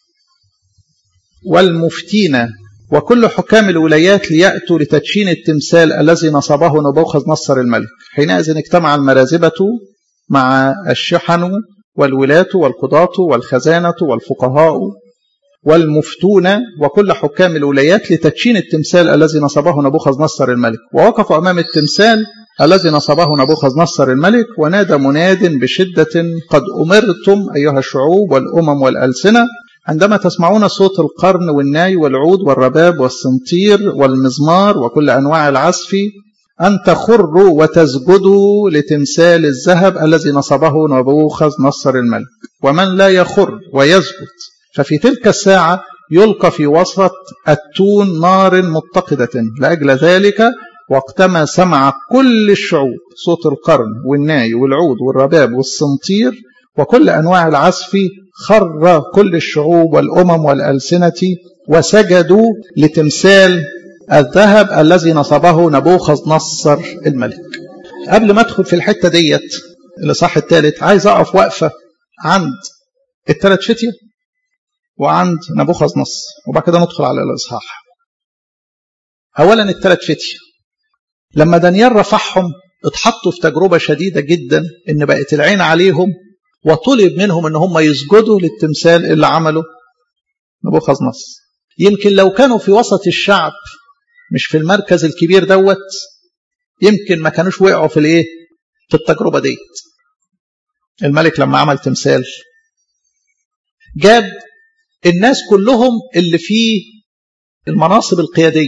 والمفتين وكل حكام الولايات ليأتوا لتدشين التمثال الذي نصبه نبوخذ نصر الملك حينئذ اجتمع المرازبة مع الشحن والولاة والقضاة والخزانة والفقهاء والمفتون وكل حكام الولايات لتدشين التمثال الذي نصبه نبوخذ نصر الملك ووقفوا أمام التمثال الذي نصبه نبوخذ نصر الملك ونادى مناد بشدة قد أمرتم أيها الشعوب والأمم والألسنة عندما تسمعون صوت القرن والناي والعود والرباب والسنطير والمزمار وكل أنواع العزف أن تخروا وتسجدوا لتمثال الذهب الذي نصبه نبوخذ نصر الملك ومن لا يخر ويسجد ففي تلك الساعة يلقى في وسط التون نار متقدة لأجل ذلك وقتما سمع كل الشعوب صوت القرن والناي والعود والرباب والسنطير وكل أنواع العزف خر كل الشعوب والأمم والألسنة وسجدوا لتمثال الذهب الذي نصبه نبوخذ نصر الملك قبل ما ادخل في الحتة ديت الإصحاح الثالث عايز أقف وقفة عند الثلاث فتية وعند نبوخذ نصر وبعد كده ندخل على الإصحاح أولا الثلاث فتية لما دانيال رفعهم اتحطوا في تجربة شديدة جدا إن بقت العين عليهم وطلب منهم إن هم يسجدوا للتمثال اللي عمله نبوخذ نصر يمكن لو كانوا في وسط الشعب مش في المركز الكبير دوت يمكن ما كانوش وقعوا في الايه في التجربه ديت الملك لما عمل تمثال جاب الناس كلهم اللي في المناصب القياديه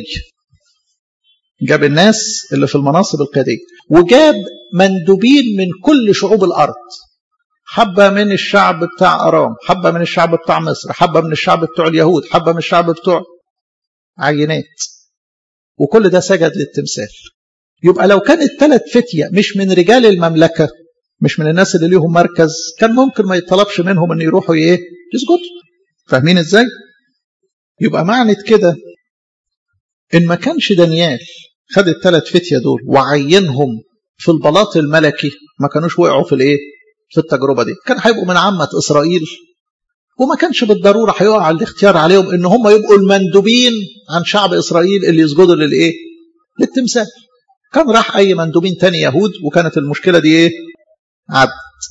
جاب الناس اللي في المناصب القياديه وجاب مندوبين من كل شعوب الارض حبه من الشعب بتاع ارام حبه من الشعب بتاع مصر حبه من الشعب بتوع اليهود حبه من الشعب بتوع عينات وكل ده سجد للتمثال يبقى لو كانت ثلاث فتية مش من رجال المملكة مش من الناس اللي ليهم مركز كان ممكن ما يطلبش منهم ان يروحوا ايه يسجدوا فاهمين ازاي يبقى معنى كده ان ما كانش دانيال خد الثلاث فتية دول وعينهم في البلاط الملكي ما كانوش وقعوا في الايه في التجربة دي كان هيبقوا من عامة إسرائيل وما كانش بالضرورة هيقع الاختيار عليهم ان هم يبقوا المندوبين عن شعب إسرائيل اللي يسجدوا للإيه للتمثال كان راح أي مندوبين تاني يهود وكانت المشكلة دي إيه عدت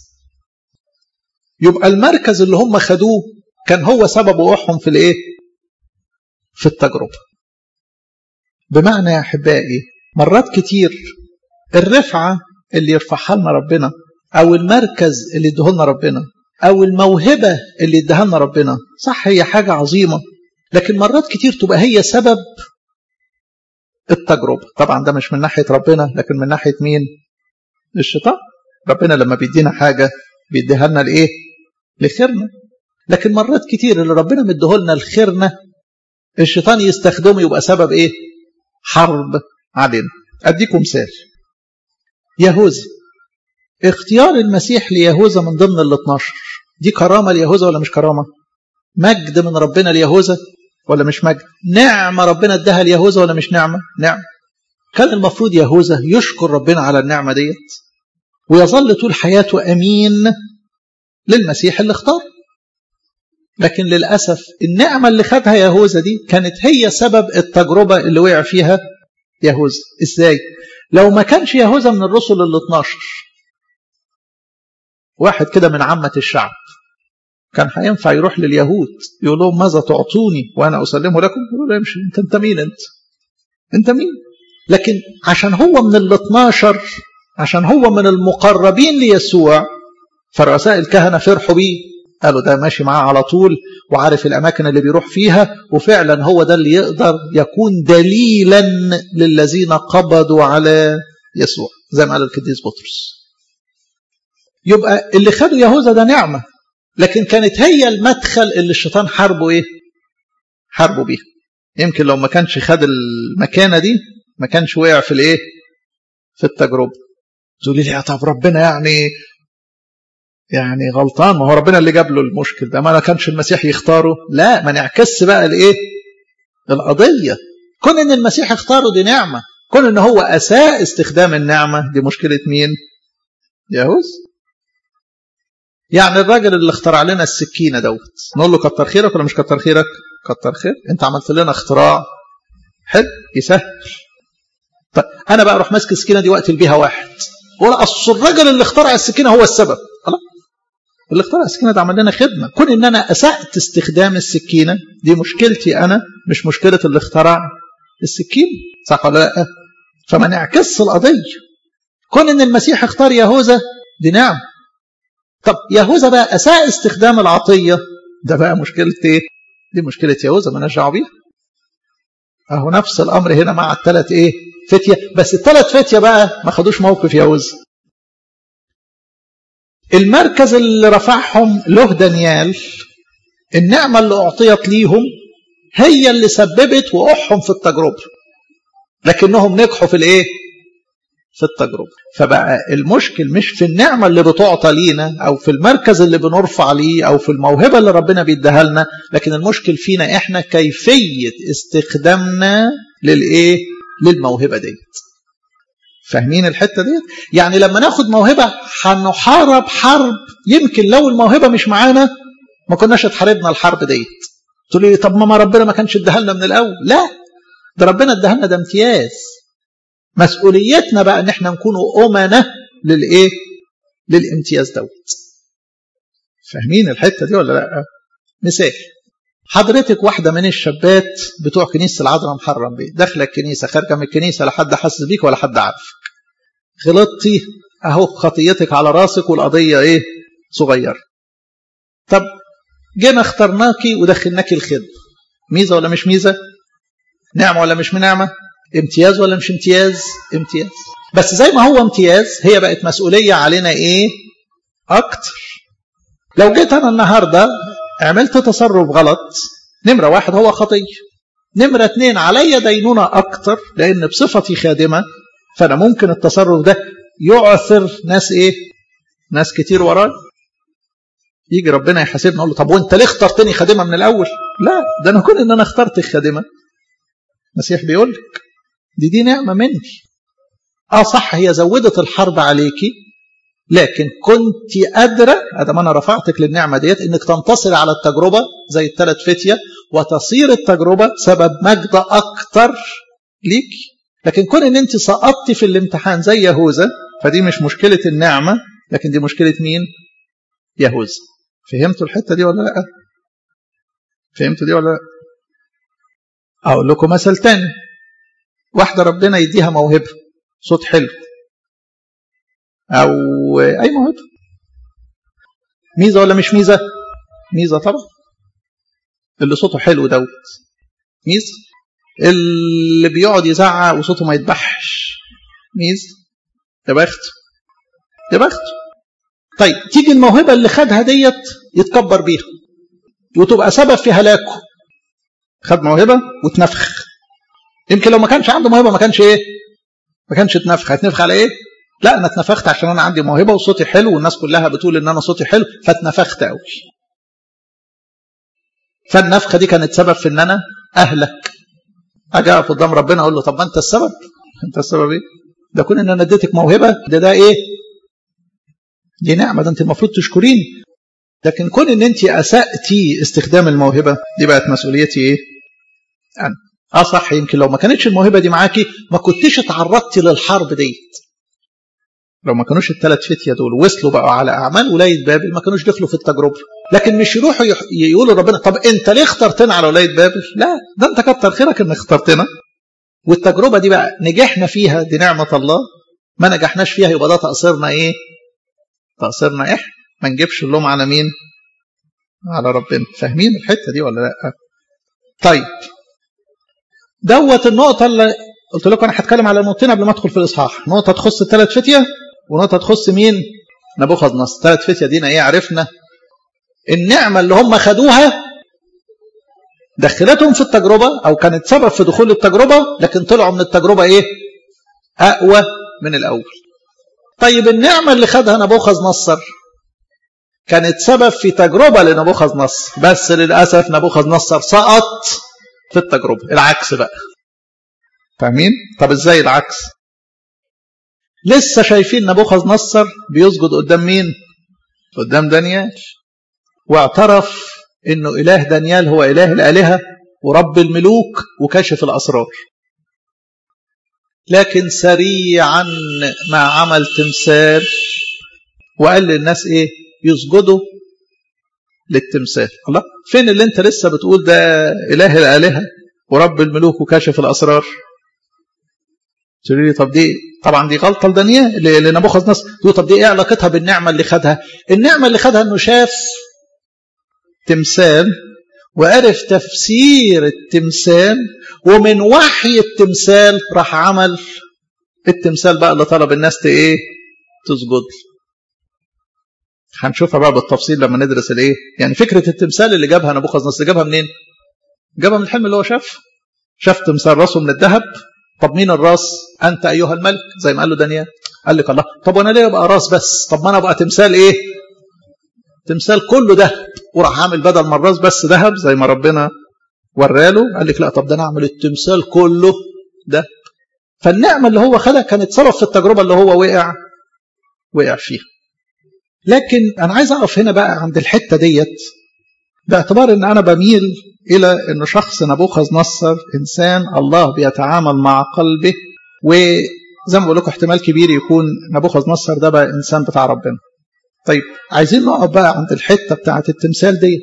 يبقى المركز اللي هم خدوه كان هو سبب وقوعهم في الإيه في التجربة بمعنى يا أحبائي مرات كتير الرفعة اللي يرفعها لنا ربنا أو المركز اللي ادهولنا ربنا أو الموهبة اللي اداها لنا ربنا صح هي حاجة عظيمة لكن مرات كتير تبقى هي سبب التجربة طبعا ده مش من ناحية ربنا لكن من ناحية مين الشيطان ربنا لما بيدينا حاجة بيديها لنا لإيه لخيرنا لكن مرات كتير اللي ربنا مديهولنا لخيرنا الشيطان يستخدمه يبقى سبب إيه حرب علينا أديكم مثال يهوذا اختيار المسيح ليهوذا من ضمن ال 12 دي كرامة ليهوذا ولا مش كرامة مجد من ربنا ليهوذا ولا مش مجد نعمة ربنا اداها ليهوذا ولا مش نعمة نعمة كان المفروض يهوذا يشكر ربنا على النعمة ديت ويظل طول حياته أمين للمسيح اللي اختار لكن للأسف النعمة اللي خدها يهوذا دي كانت هي سبب التجربة اللي وقع فيها يهوذا ازاي لو ما كانش يهوذا من الرسل ال 12 واحد كده من عامة الشعب كان هينفع يروح لليهود يقول لهم ماذا تعطوني وانا اسلمه لكم يقول له امشي انت انت مين انت انت مين لكن عشان هو من ال 12 عشان هو من المقربين ليسوع فرؤساء الكهنه فرحوا بيه قالوا ده ماشي معاه على طول وعارف الاماكن اللي بيروح فيها وفعلا هو ده اللي يقدر يكون دليلا للذين قبضوا على يسوع زي ما قال القديس بطرس يبقى اللي خدوا يهوذا ده نعمه لكن كانت هي المدخل اللي الشيطان حاربه ايه حاربه بيها يمكن لو ما كانش خد المكانه دي ما كانش وقع في الايه في التجربه تقولي لي طب ربنا يعني يعني غلطان ما هو ربنا اللي جاب له المشكل ده ما كانش المسيح يختاره لا ما نعكس بقى الايه القضيه كون ان المسيح اختاره دي نعمه كون ان هو اساء استخدام النعمه دي مشكله مين يهوذا يعني الراجل اللي اخترع لنا السكينه دوت نقول له كتر خيرك ولا مش كتر خيرك كتر خير انت عملت لنا اختراع حلو يسهل طيب انا بقى اروح ماسك السكينه دي واقتل بيها واحد ولا اصل الراجل اللي اخترع السكينه هو السبب خلاص اللي اخترع السكينه ده عمل لنا خدمه كون ان انا اسات استخدام السكينه دي مشكلتي انا مش مشكله اللي اخترع السكين صح ولا لا فما نعكس القضيه كون ان المسيح اختار يهوذا دي نعم طب يهوذا بقى اساء استخدام العطيه ده بقى مشكله ايه دي مشكله يهوذا ما دعوه بيها اهو نفس الامر هنا مع الثلاث ايه فتيه بس الثلاث فتيه بقى ما خدوش موقف يهوذا المركز اللي رفعهم له دانيال النعمه اللي اعطيت ليهم هي اللي سببت وقوعهم في التجربه لكنهم نجحوا في الايه في التجربة فبقى المشكل مش في النعمة اللي بتعطى لينا أو في المركز اللي بنرفع ليه أو في الموهبة اللي ربنا بيديها لنا لكن المشكل فينا إحنا كيفية استخدامنا للإيه للموهبة ديت فاهمين الحتة ديت يعني لما ناخد موهبة هنحارب حرب يمكن لو الموهبة مش معانا ما كناش اتحاربنا الحرب ديت تقول لي طب ما ربنا ما كانش اداها لنا من الأول لا ده ربنا اداها لنا ده امتياز مسؤوليتنا بقى ان احنا نكون امنه للايه للامتياز دوت فاهمين الحته دي ولا لا مثال حضرتك واحده من الشابات بتوع كنيسه العذراء محرم بيه داخله الكنيسه خارجه من الكنيسه لا حد حاسس بيك ولا حد عارفك غلطتي اهو خطيتك على راسك والقضيه ايه صغيره طب جينا اخترناكي ودخلناكي الخدمه ميزه ولا مش ميزه نعمه ولا مش نعمه امتياز ولا مش امتياز امتياز بس زي ما هو امتياز هي بقت مسؤولية علينا ايه اكتر لو جيت انا النهاردة عملت تصرف غلط نمرة واحد هو خطية نمرة اتنين عليا دينونة اكتر لان بصفتي خادمة فانا ممكن التصرف ده يعثر ناس ايه ناس كتير وراي يجي ربنا يحاسبنا يقول له طب وانت ليه اخترتني خادمه من الاول لا ده انا كون ان انا اخترت الخادمه المسيح بيقول لك دي دي نعمة مني اه صح هي زودت الحرب عليكي لكن كنت قادرة ادام انا رفعتك للنعمة ديت انك تنتصر على التجربة زي الثلاث فتية وتصير التجربة سبب مجد اكتر ليكي لكن كون ان انت سقطتي في الامتحان زي يهوذا فدي مش مشكلة النعمة لكن دي مشكلة مين يهوذا فهمتوا الحتة دي ولا لا فهمتوا دي ولا لا اقول لكم مثل تاني واحدة ربنا يديها موهبة صوت حلو أو أي موهبة ميزة ولا مش ميزة ميزة طبعا اللي صوته حلو دوت ميزة اللي بيقعد يزعق وصوته ما يتبحش ميزة يا بخته يا بخته طيب تيجي الموهبة اللي خدها ديت يتكبر بيها وتبقى سبب في هلاكه خد موهبة وتنفخ يمكن لو ما كانش عنده موهبه ما كانش ايه ما كانش اتنفخ هتنفخ على ايه لا انا اتنفخت عشان انا عندي موهبه وصوتي حلو والناس كلها بتقول ان انا صوتي حلو فاتنفخت قوي فالنفخه دي كانت سبب في ان انا اهلك اجي اقف قدام ربنا اقول له طب ما انت السبب انت السبب ايه ده كون ان انا اديتك موهبه ده ده ايه دي نعمه ده انت المفروض تشكريني لكن كون ان انت اساتي استخدام الموهبه دي بقت مسؤوليتي ايه انا اه صح يمكن لو ما كانتش الموهبه دي معاكي ما كنتش اتعرضتي للحرب ديت لو ما كانوش الثلاث فتيه دول وصلوا بقوا على اعمال ولايه بابل ما كانوش دخلوا في التجربه لكن مش يروحوا يقولوا ربنا طب انت ليه اخترتنا على ولايه بابل لا ده انت كتر خيرك انك اخترتنا والتجربه دي بقى نجحنا فيها دي نعمه الله ما نجحناش فيها يبقى ده تقصيرنا ايه تقصيرنا احنا ما نجيبش اللوم على مين على ربنا فاهمين الحته دي ولا لا طيب دوت النقطه اللي قلت لكم انا هتكلم على نقطتين قبل ما ادخل في الاصحاح نقطه تخص الثلاث فتيه ونقطه تخص مين نبوخذ نصر ثلاث فتيه دينا ايه عرفنا النعمه اللي هم خدوها دخلتهم في التجربه او كانت سبب في دخول التجربه لكن طلعوا من التجربه ايه اقوى من الاول طيب النعمه اللي خدها نبوخذ نصر كانت سبب في تجربه لنبوخذ نصر بس للاسف نبوخذ نصر سقط في التجربه العكس بقى فاهمين طب ازاي العكس لسه شايفين نبوخذ نصر بيسجد قدام مين قدام دانيال واعترف انه اله دانيال هو اله الالهه ورب الملوك وكشف الاسرار لكن سريعا ما عمل تمثال وقال للناس ايه يسجدوا للتمثال الله فين اللي انت لسه بتقول ده اله الالهه ورب الملوك وكاشف الاسرار تقول لي طب دي طبعا دي غلطه لدانيال لنبوخذ نصر تقول طب دي ايه علاقتها بالنعمه اللي خدها النعمه اللي خدها انه شاف تمثال وعرف تفسير التمثال ومن وحي التمثال راح عمل التمثال بقى اللي طلب الناس ايه تسجد هنشوفها بقى بالتفصيل لما ندرس الايه يعني فكره التمثال اللي جابها نبوخذ نصر جابها منين جابها من الحلم اللي هو شاف شاف تمثال راسه من الذهب طب مين الراس انت ايها الملك زي ما قال له دانيال قال لك الله طب وانا ليه ابقى راس بس طب ما انا ابقى تمثال ايه تمثال كله ذهب وراح عامل بدل ما الراس بس ذهب زي ما ربنا وراله قال لك لا طب ده انا اعمل التمثال كله ده فالنعمه اللي هو خدها كانت سبب في التجربه اللي هو وقع وقع فيها لكن انا عايز اقف هنا بقى عند الحته ديت باعتبار ان انا بميل الى ان شخص نبوخذ نصر انسان الله بيتعامل مع قلبه وزي ما بقول لكم احتمال كبير يكون نبوخذ نصر ده بقى انسان بتاع ربنا طيب عايزين نقف بقى عند الحته بتاعه التمثال دي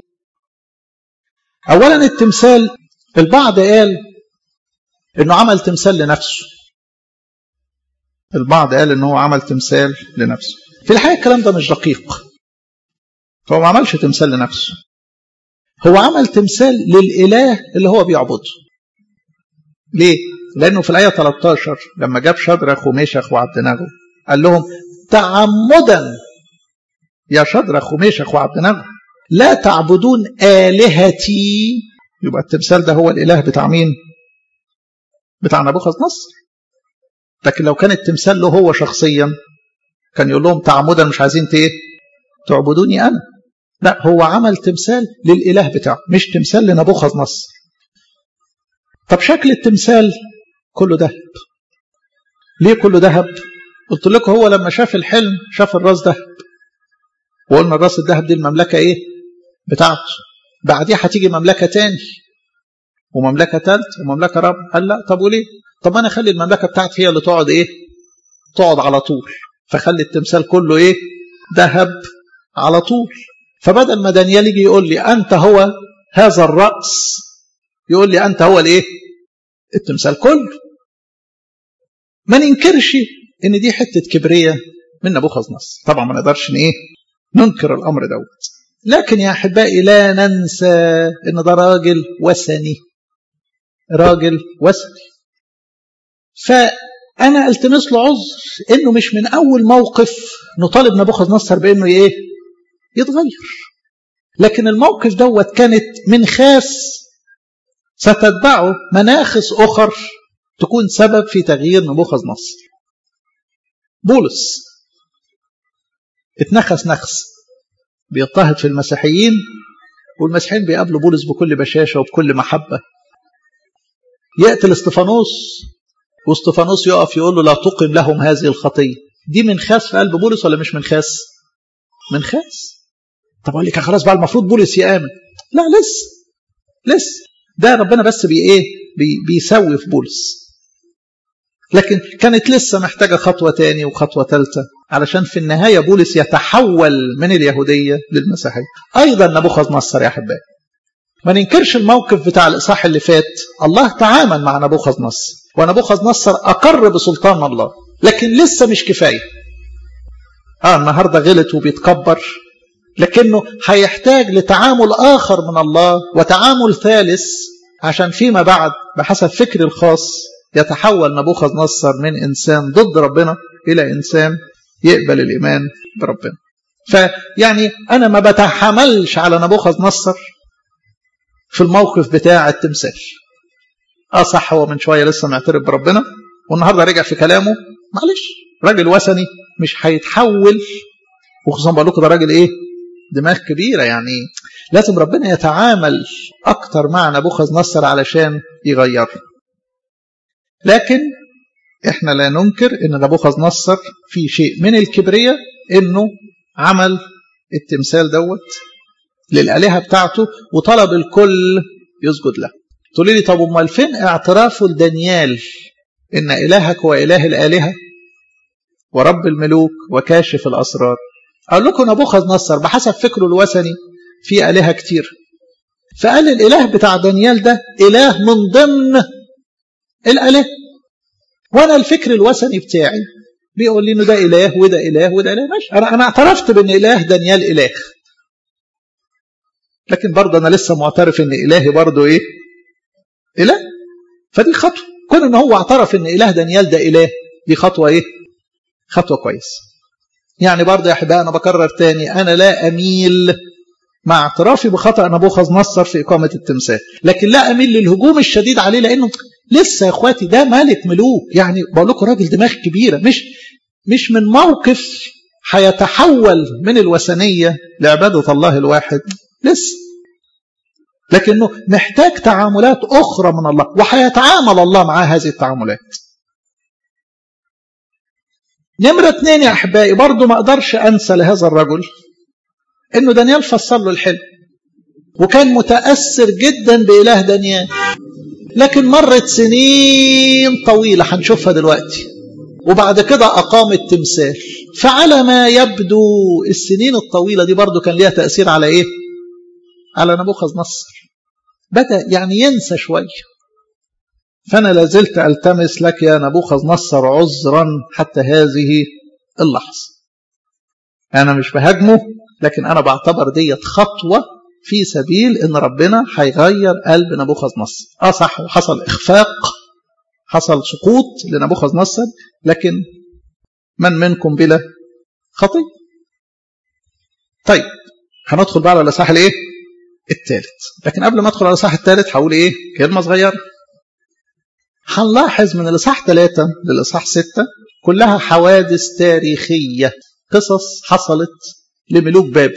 اولا التمثال البعض قال انه عمل تمثال لنفسه البعض قال انه هو عمل تمثال لنفسه في الحقيقه الكلام ده مش دقيق هو ما عملش تمثال لنفسه هو عمل تمثال للاله اللي هو بيعبده ليه لانه في الايه 13 لما جاب شدرخ وميشخ وعبد نغو قال لهم تعمدا يا شدرخ وميشخ وعبد نغو لا تعبدون الهتي يبقى التمثال ده هو الاله بتاع مين بتاع نبوخذ نصر لكن لو كان التمثال له هو شخصيا كان يقول لهم تعمدا مش عايزين ايه تعبدوني انا لا هو عمل تمثال للاله بتاعه مش تمثال لنبوخذ نصر طب شكل التمثال كله ذهب ليه كله ذهب قلت لكم هو لما شاف الحلم شاف الراس ذهب وقلنا الراس الذهب دي المملكه ايه بتاعته بعديها هتيجي مملكه تاني ومملكه ثالث ومملكه رابعه قال لا طب وليه طب انا اخلي المملكه بتاعتي هي اللي تقعد ايه تقعد على طول فخلي التمثال كله ايه ذهب على طول فبدل ما دانيال يجي يقول لي انت هو هذا الراس يقول لي انت هو الايه التمثال كله ما ننكرش ان دي حته كبريه من نبوخذ نصر طبعا ما نقدرش ايه ننكر الامر دوت لكن يا احبائي لا ننسى ان ده راجل وثني راجل وثني فانا التمس له عذر انه مش من اول موقف نطالب نبوخذ نصر بانه ايه يتغير لكن الموقف دوت كانت منخاس ستتبعه مناخس اخر تكون سبب في تغيير نبوخذ نصر بولس اتنخس نخس بيضطهد في المسيحيين والمسيحيين بيقابلوا بولس بكل بشاشه وبكل محبه يقتل استفانوس واستفانوس يقف يقول له لا تقم لهم هذه الخطيه دي من خاس في قلب بولس ولا مش من خاس من خاس طب اقول لك خلاص بقى المفروض بولس يامن لا لسه لسه ده ربنا بس بي ايه بي بيسوي في بولس لكن كانت لسه محتاجه خطوه تاني وخطوه ثالثه علشان في النهايه بولس يتحول من اليهوديه للمسيحيه ايضا نبوخذ نصر يا احبائي ما ننكرش الموقف بتاع الاصحاح اللي فات الله تعامل مع نبوخذ نصر ونبوخذ نصر اقر بسلطان الله لكن لسه مش كفايه اه النهارده غلط وبيتكبر لكنه هيحتاج لتعامل اخر من الله وتعامل ثالث عشان فيما بعد بحسب فكري الخاص يتحول نبوخذ نصر من انسان ضد ربنا الى انسان يقبل الايمان بربنا فيعني انا ما بتحملش على نبوخذ نصر في الموقف بتاع التمثال اه صح هو من شويه لسه معترف بربنا والنهارده رجع في كلامه معلش راجل وثني مش هيتحول وخصوصا بقول لكم ده راجل ايه دماغ كبيره يعني لازم ربنا يتعامل اكتر مع نبوخذ نصر علشان يغيره لكن احنا لا ننكر ان نبوخذ نصر في شيء من الكبرية انه عمل التمثال دوت للآلهة بتاعته وطلب الكل يسجد له تقولي لي طب امال فين اعترافه لدانيال ان الهك هو اله الالهه ورب الملوك وكاشف الاسرار اقول لكم نبوخذ نصر بحسب فكره الوثني في الهه كتير فقال الاله بتاع دانيال ده اله من ضمن الآلهة وأنا الفكر الوثني بتاعي بيقول لي إنه ده إله وده إله وده إله ماشي أنا أنا اعترفت بإن إله دانيال إله لكن برضه أنا لسه معترف إن إلهي برضه إيه؟ إله فدي خطوة كون إن هو اعترف إن إله دانيال ده إله دي خطوة إيه؟ خطوة كويس يعني برضه يا أحبائي أنا بكرر تاني أنا لا أميل مع اعترافي بخطأ نبوخذ نصر في إقامة التمثال لكن لا أميل للهجوم الشديد عليه لأنه لسه يا اخواتي ده ملك ملوك يعني بقول لكم راجل دماغ كبيره مش مش من موقف هيتحول من الوثنيه لعباده الله الواحد لسه لكنه محتاج تعاملات اخرى من الله وهيتعامل الله مع هذه التعاملات نمرة اتنين يا أحبائي برضو ما أقدرش أنسى لهذا الرجل إنه دانيال فسر له الحلم وكان متأثر جدا بإله دانيال لكن مرت سنين طويلة هنشوفها دلوقتي وبعد كده أقام التمثال فعلى ما يبدو السنين الطويلة دي برضو كان ليها تأثير على إيه؟ على نبوخذ نصر بدأ يعني ينسى شوية فأنا لازلت ألتمس لك يا نبوخذ نصر عذرا حتى هذه اللحظة أنا مش بهاجمه لكن أنا بعتبر ديت خطوة في سبيل ان ربنا هيغير قلب نبوخذ نصر اه صح وحصل اخفاق حصل سقوط لنبوخذ نصر لكن من منكم بلا خطيه طيب هندخل بقى على الاصحاح الايه الثالث لكن قبل ما ادخل على الاصحاح الثالث هقول ايه كلمه صغيره هنلاحظ من الاصحاح ثلاثة للاصحاح ستة كلها حوادث تاريخيه قصص حصلت لملوك بابل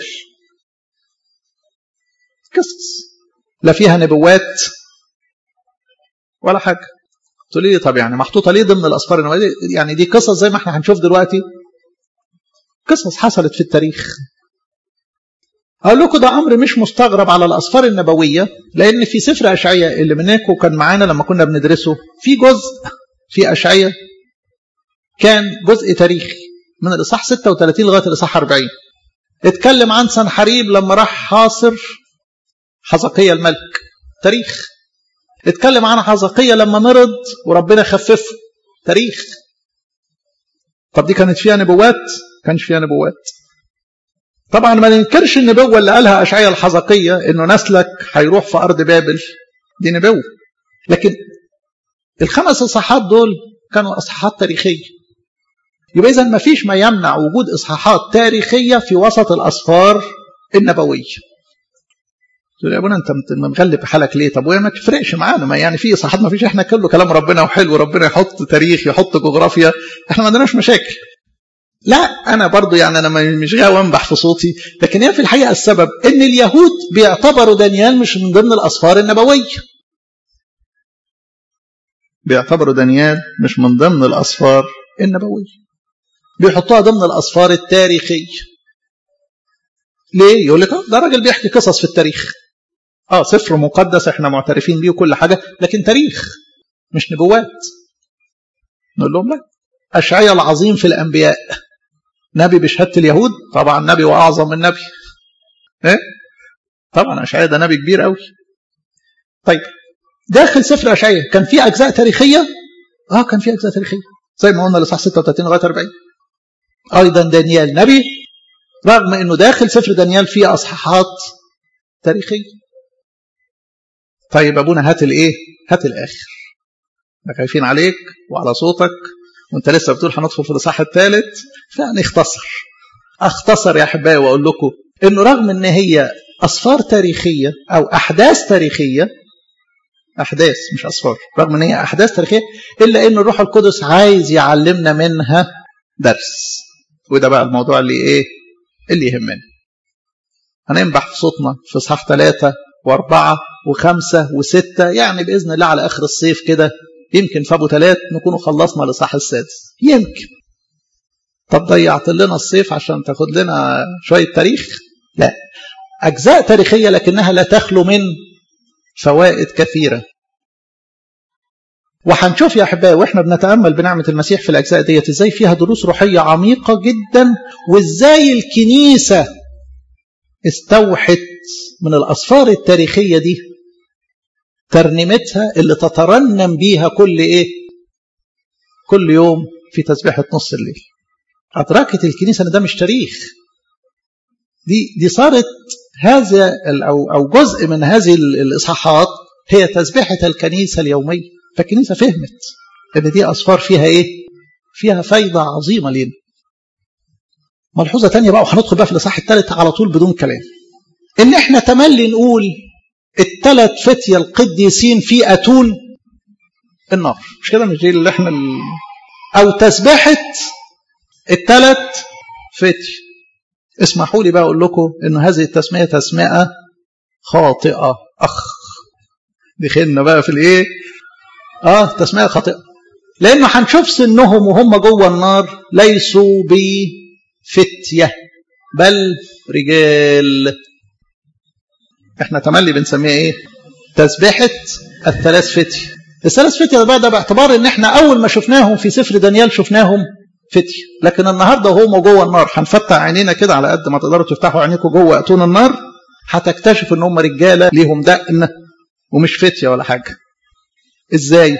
قصص لا فيها نبوات ولا حاجة تقول لي طب يعني محطوطة ليه ضمن الأسفار النبوية يعني دي قصص زي ما احنا هنشوف دلوقتي قصص حصلت في التاريخ أقول لكم ده أمر مش مستغرب على الأسفار النبوية لأن في سفر أشعية اللي منكم كان معانا لما كنا بندرسه في جزء في أشعية كان جزء تاريخي من الإصحاح 36 لغاية الإصحاح 40 اتكلم عن سنحريب لما راح حاصر حزقية الملك تاريخ اتكلم عن حزقية لما مرض وربنا خففه تاريخ طب دي كانت فيها نبوات كانش فيها نبوات طبعا ما ننكرش النبوة اللي قالها أشعية الحزقية إنه نسلك هيروح في أرض بابل دي نبوة لكن الخمس إصحاحات دول كانوا إصحاحات تاريخية يبقى إذا ما فيش ما يمنع وجود إصحاحات تاريخية في وسط الأسفار النبوية تقول يا ابونا انت مغلب حالك ليه طب وهي ما تفرقش معانا ما يعني في اصحاحات ما فيش احنا كله كلام ربنا وحلو ربنا يحط تاريخ يحط جغرافيا احنا ما عندناش مشاكل لا انا برضو يعني انا مش غاوي انبح في صوتي لكن هي في الحقيقه السبب ان اليهود بيعتبروا دانيال مش من ضمن الاسفار النبويه بيعتبروا دانيال مش من ضمن الاسفار النبويه بيحطوها ضمن الاسفار التاريخيه ليه يقول لك ده راجل بيحكي قصص في التاريخ اه سفر مقدس احنا معترفين بيه وكل حاجه لكن تاريخ مش نبوات نقول لهم لا اشعيا العظيم في الانبياء نبي بشهاده اليهود طبعا نبي واعظم من نبي ايه طبعا اشعيا ده نبي كبير قوي طيب داخل سفر اشعيا كان في اجزاء تاريخيه اه كان في اجزاء تاريخيه زي ما قلنا لصح 36 لغايه 40 ايضا دانيال نبي رغم انه داخل سفر دانيال فيه اصحاحات تاريخيه طيب ابونا هات الايه هات الاخر احنا خايفين عليك وعلى صوتك وانت لسه بتقول هندخل في الاصحاح الثالث يعني اختصر اختصر يا احبائي واقول لكم انه رغم ان هي اسفار تاريخيه او احداث تاريخيه احداث مش اسفار رغم ان هي احداث تاريخيه الا ان الروح القدس عايز يعلمنا منها درس وده بقى الموضوع اللي ايه اللي يهمنا هننبح في صوتنا في اصحاح ثلاثة واربعة وخمسة وستة يعني بإذن الله على آخر الصيف كده يمكن في أبو ثلاث نكون خلصنا لصح السادس يمكن طب ضيعت لنا الصيف عشان تاخد لنا شوية تاريخ لا أجزاء تاريخية لكنها لا تخلو من فوائد كثيرة وهنشوف يا أحبائي وإحنا بنتأمل بنعمة المسيح في الأجزاء ديت إزاي فيها دروس روحية عميقة جدا وإزاي الكنيسة استوحت من الأسفار التاريخية دي ترنيمتها اللي تترنم بيها كل إيه كل يوم في تسبيحة نص الليل أدركت الكنيسة أن ده مش تاريخ دي دي صارت هذا أو أو جزء من هذه الإصحاحات هي تسبيحة الكنيسة اليومية فالكنيسة فهمت أن دي أسفار فيها إيه؟ فيها فايدة عظيمة لنا ملحوظة تانية بقى وهندخل بقى في الإصحاح الثالث على طول بدون كلام إن إحنا تملي نقول الثلاث فتية القديسين في أتون النار مش كده مش دي اللي إحنا ال... أو تسبيحة الثلاث فتية اسمحوا لي بقى أقول لكم إن هذه التسمية تسمية خاطئة أخ دخلنا بقى في الإيه؟ آه تسمية خاطئة لأنه هنشوف سنهم وهم جوه النار ليسوا بفتية بل رجال احنا تملي بنسميها ايه تسبيحة الثلاث فتية الثلاث فتية بقى ده باعتبار ان احنا اول ما شفناهم في سفر دانيال شفناهم فتية لكن النهارده وهم جوه النار هنفتح عينينا كده على قد ما تقدروا تفتحوا عينيكم جوه اتون النار هتكتشف ان هم رجاله ليهم دقن ومش فتية ولا حاجه ازاي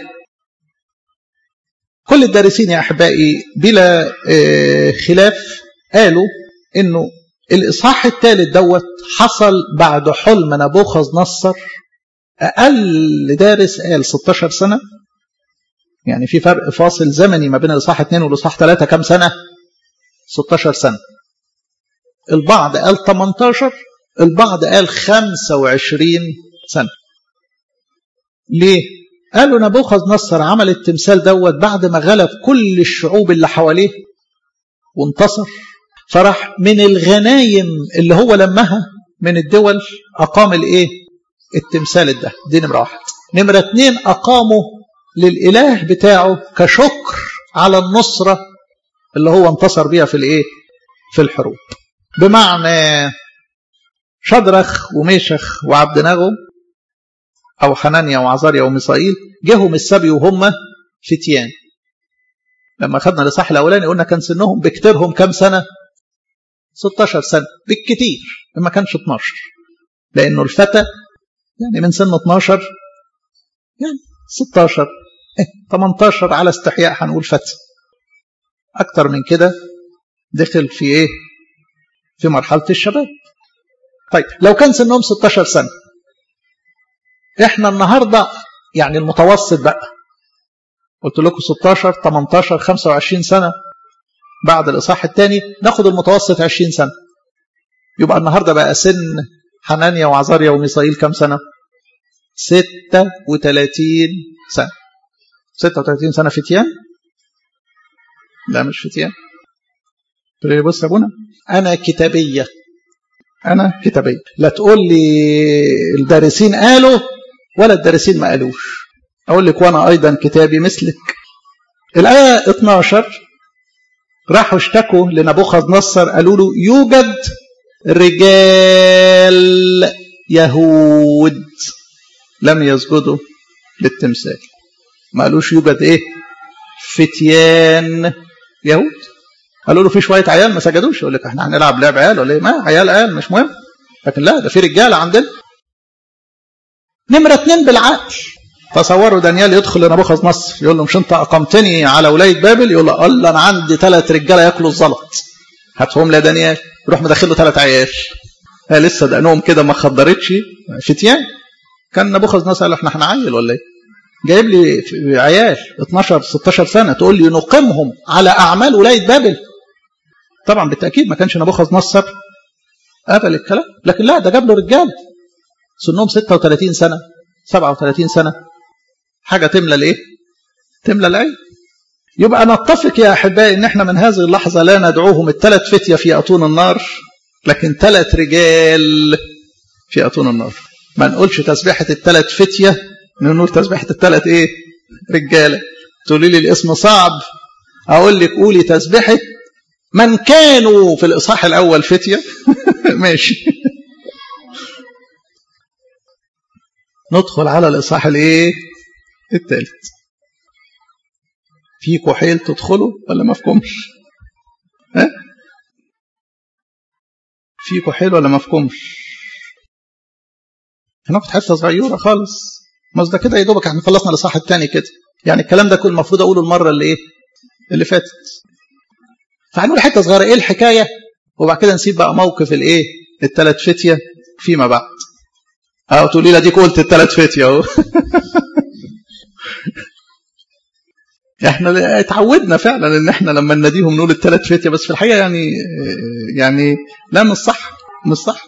كل الدارسين يا احبائي بلا خلاف قالوا انه الاصحاح الثالث دوت حصل بعد حلم نبوخذ نصر اقل دارس قال 16 سنه يعني في فرق فاصل زمني ما بين الاصحاح 2 والاصحاح 3 كام سنه 16 سنه البعض قال 18 البعض قال 25 سنه ليه قالوا نبوخذ نصر عمل التمثال دوت بعد ما غلب كل الشعوب اللي حواليه وانتصر فراح من الغنايم اللي هو لمها من الدول أقام الإيه؟ التمثال ده دي نمرة واحد نمرة اتنين أقاموا للإله بتاعه كشكر على النصرة اللي هو انتصر بيها في الإيه؟ في الحروب بمعنى شدرخ وميشخ وعبد نغو أو حنانيا وعزاريا وميصائيل جهم السبي وهم فتيان لما خدنا الإصحاح الأولاني قلنا كان سنهم بكتيرهم كام سنة 16 سنة بالكتير ما كانش 12 لأنه الفتى يعني من سن 12 يعني 16 إيه 18 على استحياء هنقول فتى أكتر من كده دخل في إيه في مرحلة الشباب طيب لو كان سنهم 16 سنة احنا النهاردة يعني المتوسط بقى قلت لكم 16 18 25 سنة بعد الإصحاح الثاني ناخد المتوسط 20 سنة يبقى النهاردة بقى سن حنانيا وعزاريا وميصائيل كم سنة 36 سنة 36 سنة فتيان لا مش فتيان قلت له بص يا ابونا انا كتابيه انا كتابيه لا تقول لي الدارسين قالوا ولا الدارسين ما قالوش اقول لك وانا ايضا كتابي مثلك الايه 12 راحوا اشتكوا لنبوخذ نصر قالوا له يوجد رجال يهود لم يسجدوا للتمثال ما قالوش يوجد ايه فتيان يهود قالوا له في شويه عيال ما سجدوش يقول لك احنا هنلعب لعب عيال ولا ايه ما عيال عيال مش مهم لكن لا ده في رجاله عندنا نمره اتنين بالعقل تصوروا دانيال يدخل لنبوخذ نصر يقول له مش انت اقمتني على ولايه بابل يقول له الله انا عندي ثلاث رجاله ياكلوا الزلط هاتهم لي دانيال يروح مدخل له ثلاث عيال ها لسه دقنهم كده ما خضرتش فتيان كان نبوخذ نصر قال احنا هنعيل ولا ايه جايب لي عيال 12 16 سنه تقول لي نقيمهم على اعمال ولايه بابل طبعا بالتاكيد ما كانش نبوخذ نصر قبل الكلام لكن لا ده جاب له رجاله سنهم 36 سنه 37 سنه حاجه تملى الايه؟ تملى العين يبقى نتفق يا احبائي ان احنا من هذه اللحظه لا ندعوهم الثلاث فتيه في اتون النار لكن ثلاث رجال في اتون النار ما نقولش تسبيحه الثلاث فتيه نقول تسبيحه الثلاث ايه؟ رجاله تقولي لي الاسم صعب اقول لك قولي تسبيحه من كانوا في الاصحاح الاول فتيه ماشي ندخل على الاصحاح الايه؟ الثالث فيكوا حيل تدخلوا ولا ما فيكمش؟ ها؟ فيكوا حيل ولا ما فيكمش؟ هناخد حته صغيره خالص بس ده كده يا دوبك احنا خلصنا الاصحاح الثاني كده يعني الكلام ده كل المفروض اقوله المره اللي ايه؟ اللي فاتت فهنقول حته صغيره ايه الحكايه وبعد كده نسيب بقى موقف الايه؟ الثلاث فتيه فيما بعد. اه تقولي لي اديك قلت الثلاث فتيه اهو احنا اتعودنا فعلا ان احنا لما نناديهم نقول الثلاث فتيه بس في الحقيقه يعني يعني لا مش صح مش صح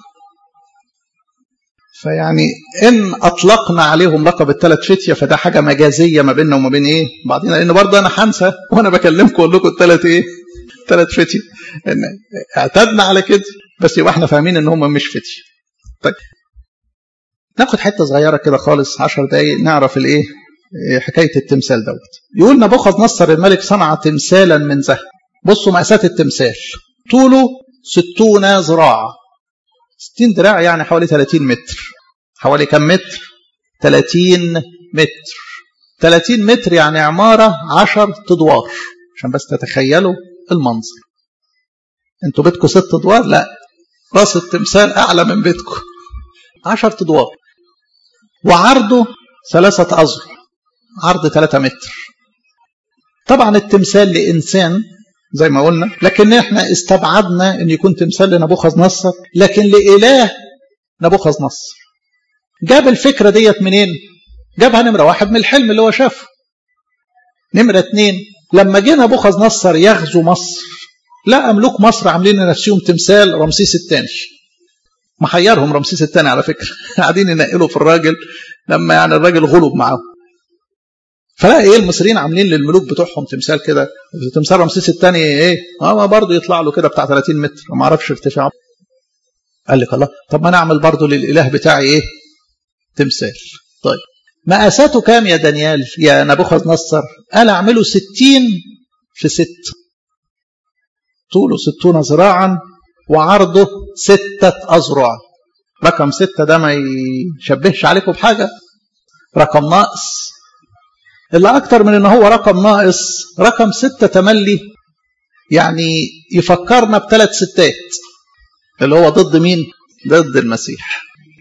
فيعني ان اطلقنا عليهم لقب الثلاث فتيه فده حاجه مجازيه ما بيننا وما بين ايه بعضنا لان برضه انا هنسى وانا بكلمكم اقول لكم الثلاث ايه ثلاث فتيه إن اعتدنا على كده بس يبقى احنا فاهمين ان هم مش فتيه طيب ناخد حته صغيره كده خالص 10 دقائق نعرف الايه حكايه التمثال دوت يقول نبوخذ نصر الملك صنع تمثالا من ذهب بصوا مقاسات التمثال طوله 60 ذراع 60 ذراع يعني حوالي 30 متر حوالي كم متر 30 متر 30 متر يعني عمارة 10 ادوار عشان بس تتخيلوا المنظر انتوا بيتكم ست ادوار لا راس التمثال اعلى من بيتكم 10 ادوار وعرضه ثلاثة أذرع عرض 3 متر طبعا التمثال لإنسان زي ما قلنا لكن احنا استبعدنا ان يكون تمثال لنبوخذ نصر لكن لإله نبوخذ نصر جاب الفكرة ديت منين جابها نمرة واحد من الحلم اللي هو شافه نمرة اتنين لما جه نبوخذ نصر يغزو مصر لا أملوك مصر عاملين لنفسهم تمثال رمسيس الثاني محيرهم رمسيس الثاني على فكرة قاعدين ينقلوا في الراجل لما يعني الراجل غلب معاهم فلا ايه المصريين عاملين للملوك بتوعهم تمثال كده تمثال رمسيس الثاني ايه اه برضه يطلع له كده بتاع 30 متر ما اعرفش ارتفاعه قال لك الله طب ما انا اعمل برضه للاله بتاعي ايه تمثال طيب مقاساته كام يا دانيال يا نبوخذ نصر قال اعمله 60 في 6 طوله 60 ذراعا وعرضه ستة أذرع رقم ستة ده ما يشبهش عليكم بحاجة رقم ناقص اللي أكتر من إن هو رقم ناقص رقم ستة تملي يعني يفكرنا بثلاث ستات اللي هو ضد مين؟ ضد المسيح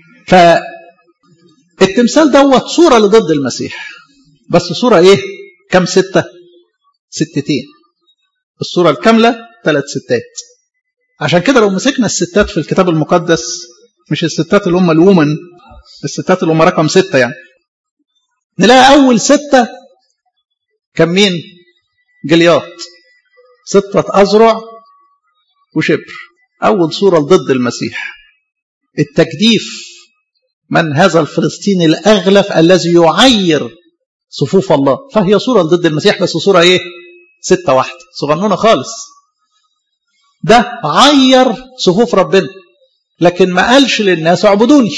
فالتمثال دوت صورة لضد المسيح بس صورة إيه؟ كم ستة؟ ستتين الصورة الكاملة ثلاث ستات عشان كده لو مسكنا الستات في الكتاب المقدس مش الستات اللي هم الومن الستات اللي هم رقم ستة يعني نلاقي أول ستة كان مين؟ جلياط ستة أذرع وشبر أول صورة ضد المسيح التجديف من هذا الفلسطيني الأغلف الذي يعير صفوف الله فهي صورة ضد المسيح بس صورة إيه؟ ستة واحدة صغنونة خالص ده عير صفوف ربنا لكن ما قالش للناس اعبدوني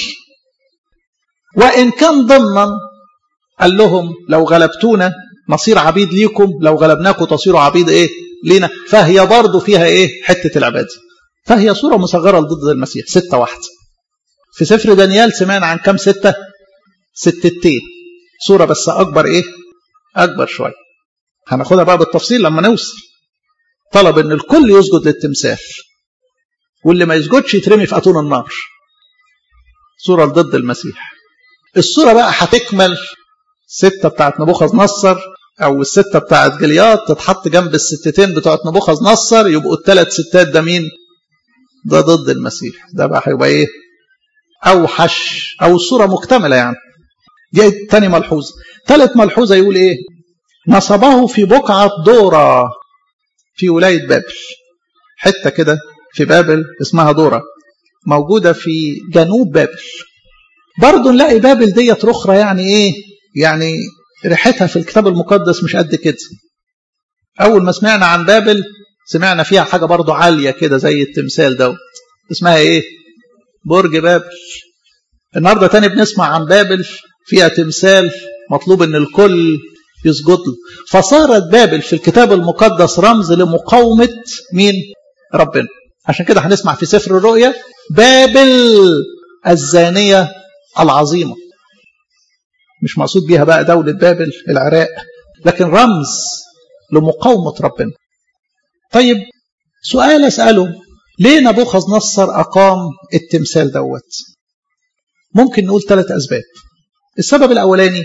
وإن كان ضمنا قال لهم لو غلبتونا نصير عبيد ليكم لو غلبناكم تصيروا عبيد ايه لينا فهي برضه فيها ايه حتة العبادة فهي صورة مصغرة ضد المسيح ستة واحدة في سفر دانيال سمعنا عن كم ستة ستتين صورة بس أكبر ايه أكبر شوية هناخدها بقى بالتفصيل لما نوصل طلب ان الكل يسجد للتمثال واللي ما يسجدش يترمي في أتون النار صورة ضد المسيح الصورة بقى هتكمل ستة بتاعت نبوخذ نصر أو الستة بتاعت جليات تتحط جنب الستتين بتوعت نبوخذ نصر يبقوا الثلاث ستات ده مين؟ ده ضد المسيح ده بقى هيبقى إيه؟ أوحش أو الصورة مكتملة يعني دي تاني ملحوظة ثالث ملحوظة يقول إيه؟ نصبه في بقعة دورة في ولاية بابل حتة كده في بابل اسمها دورة موجودة في جنوب بابل برضه نلاقي بابل ديت رخرة يعني ايه يعني ريحتها في الكتاب المقدس مش قد كده اول ما سمعنا عن بابل سمعنا فيها حاجة برضه عالية كده زي التمثال دوت اسمها ايه برج بابل النهاردة تاني بنسمع عن بابل فيها تمثال مطلوب ان الكل يسجد له فصارت بابل في الكتاب المقدس رمز لمقاومة مين ربنا عشان كده هنسمع في سفر الرؤيا بابل الزانية العظيمة مش مقصود بيها بقى دولة بابل العراق لكن رمز لمقاومة ربنا طيب سؤال أسأله ليه نبوخذ نصر أقام التمثال دوت ممكن نقول ثلاث أسباب السبب الأولاني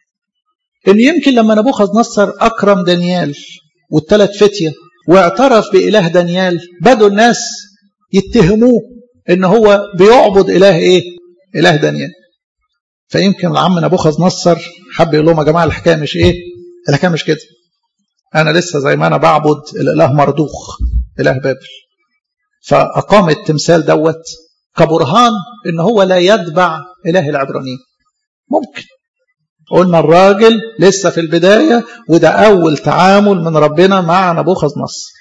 إن يمكن لما نبوخذ نصر أكرم دانيال والثلاث فتية واعترف بإله دانيال بدوا الناس يتهموه إن هو بيعبد إله إيه إله دانيال فيمكن العم نبوخذ نصر حب يقول لهم يا جماعه الحكايه مش ايه؟ الحكايه مش كده. انا لسه زي ما انا بعبد الاله مردوخ اله بابل. فاقام التمثال دوت كبرهان ان هو لا يتبع اله العبرانيين. ممكن. قلنا الراجل لسه في البدايه وده اول تعامل من ربنا مع نبوخذ نصر.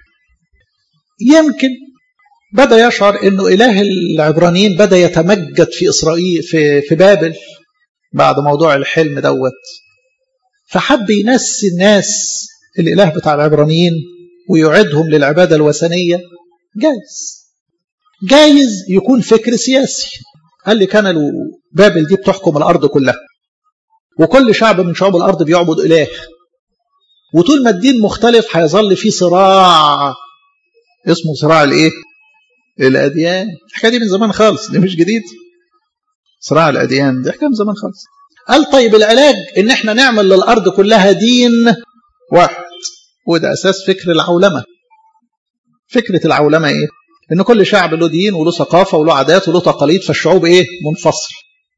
يمكن بدا يشعر انه اله العبرانيين بدا يتمجد في اسرائيل في في بابل بعد موضوع الحلم دوت فحب ينسي الناس الاله بتاع العبرانيين ويعدهم للعباده الوثنيه جايز جايز يكون فكر سياسي قال لي كان بابل دي بتحكم الارض كلها وكل شعب من شعوب الارض بيعبد اله وطول ما الدين مختلف هيظل في صراع اسمه صراع الايه الأديان الحكاية دي من زمان خالص دي مش جديد صراع الأديان دي حكاية من زمان خالص قال طيب العلاج إن إحنا نعمل للأرض كلها دين واحد وده أساس فكر العولمة فكرة العولمة إيه؟ إن كل شعب له دين وله ثقافة وله عادات وله تقاليد فالشعوب إيه؟ منفصل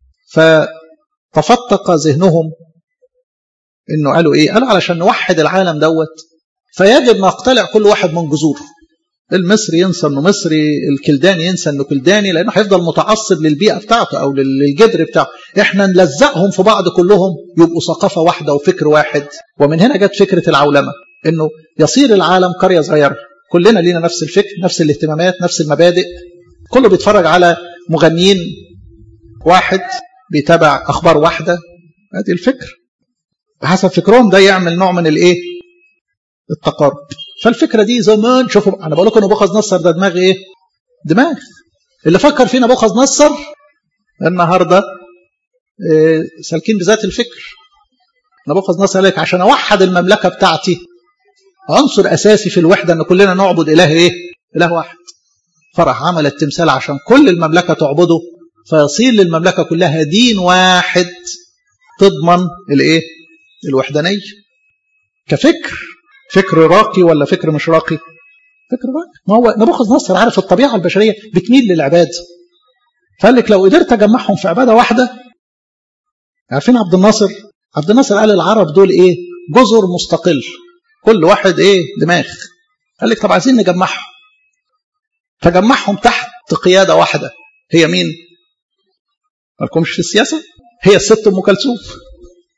فتفتق ذهنهم إنه قالوا إيه؟ قالوا علشان نوحد العالم دوت فيجب نقتلع كل واحد من جذوره المصري ينسى انه مصري الكلداني ينسى انه كلداني لانه هيفضل متعصب للبيئه بتاعته او للجدر بتاعه احنا نلزقهم في بعض كلهم يبقوا ثقافه واحده وفكر واحد ومن هنا جت فكره العولمه انه يصير العالم قريه صغيره كلنا لينا نفس الفكر نفس الاهتمامات نفس المبادئ كله بيتفرج على مغنيين واحد بيتابع اخبار واحده ادي الفكر بحسب فكرهم ده يعمل نوع من الايه التقارب فالفكره دي زمان شوفوا انا بقول لكم نبوخذ نصر ده دماغ ايه؟ دماغ اللي فكر فيه نبوخذ نصر النهارده إيه سالكين بذات الفكر نبوخذ نصر قال لك عشان اوحد المملكه بتاعتي عنصر اساسي في الوحده ان كلنا نعبد اله ايه؟ اله واحد فرح عمل التمثال عشان كل المملكه تعبده فيصير للمملكه كلها دين واحد تضمن الايه؟ الوحدانيه كفكر فكر راقي ولا فكر مش راقي فكر راقي ما هو نبوخذ نصر عارف الطبيعه البشريه بتميل للعباد فقال لك لو قدرت اجمعهم في عباده واحده عارفين عبد الناصر عبد الناصر قال العرب دول ايه جزر مستقل كل واحد ايه دماغ قال لك طب عايزين نجمعهم فجمعهم تحت قياده واحده هي مين مالكمش في السياسه هي الست ام كلثوم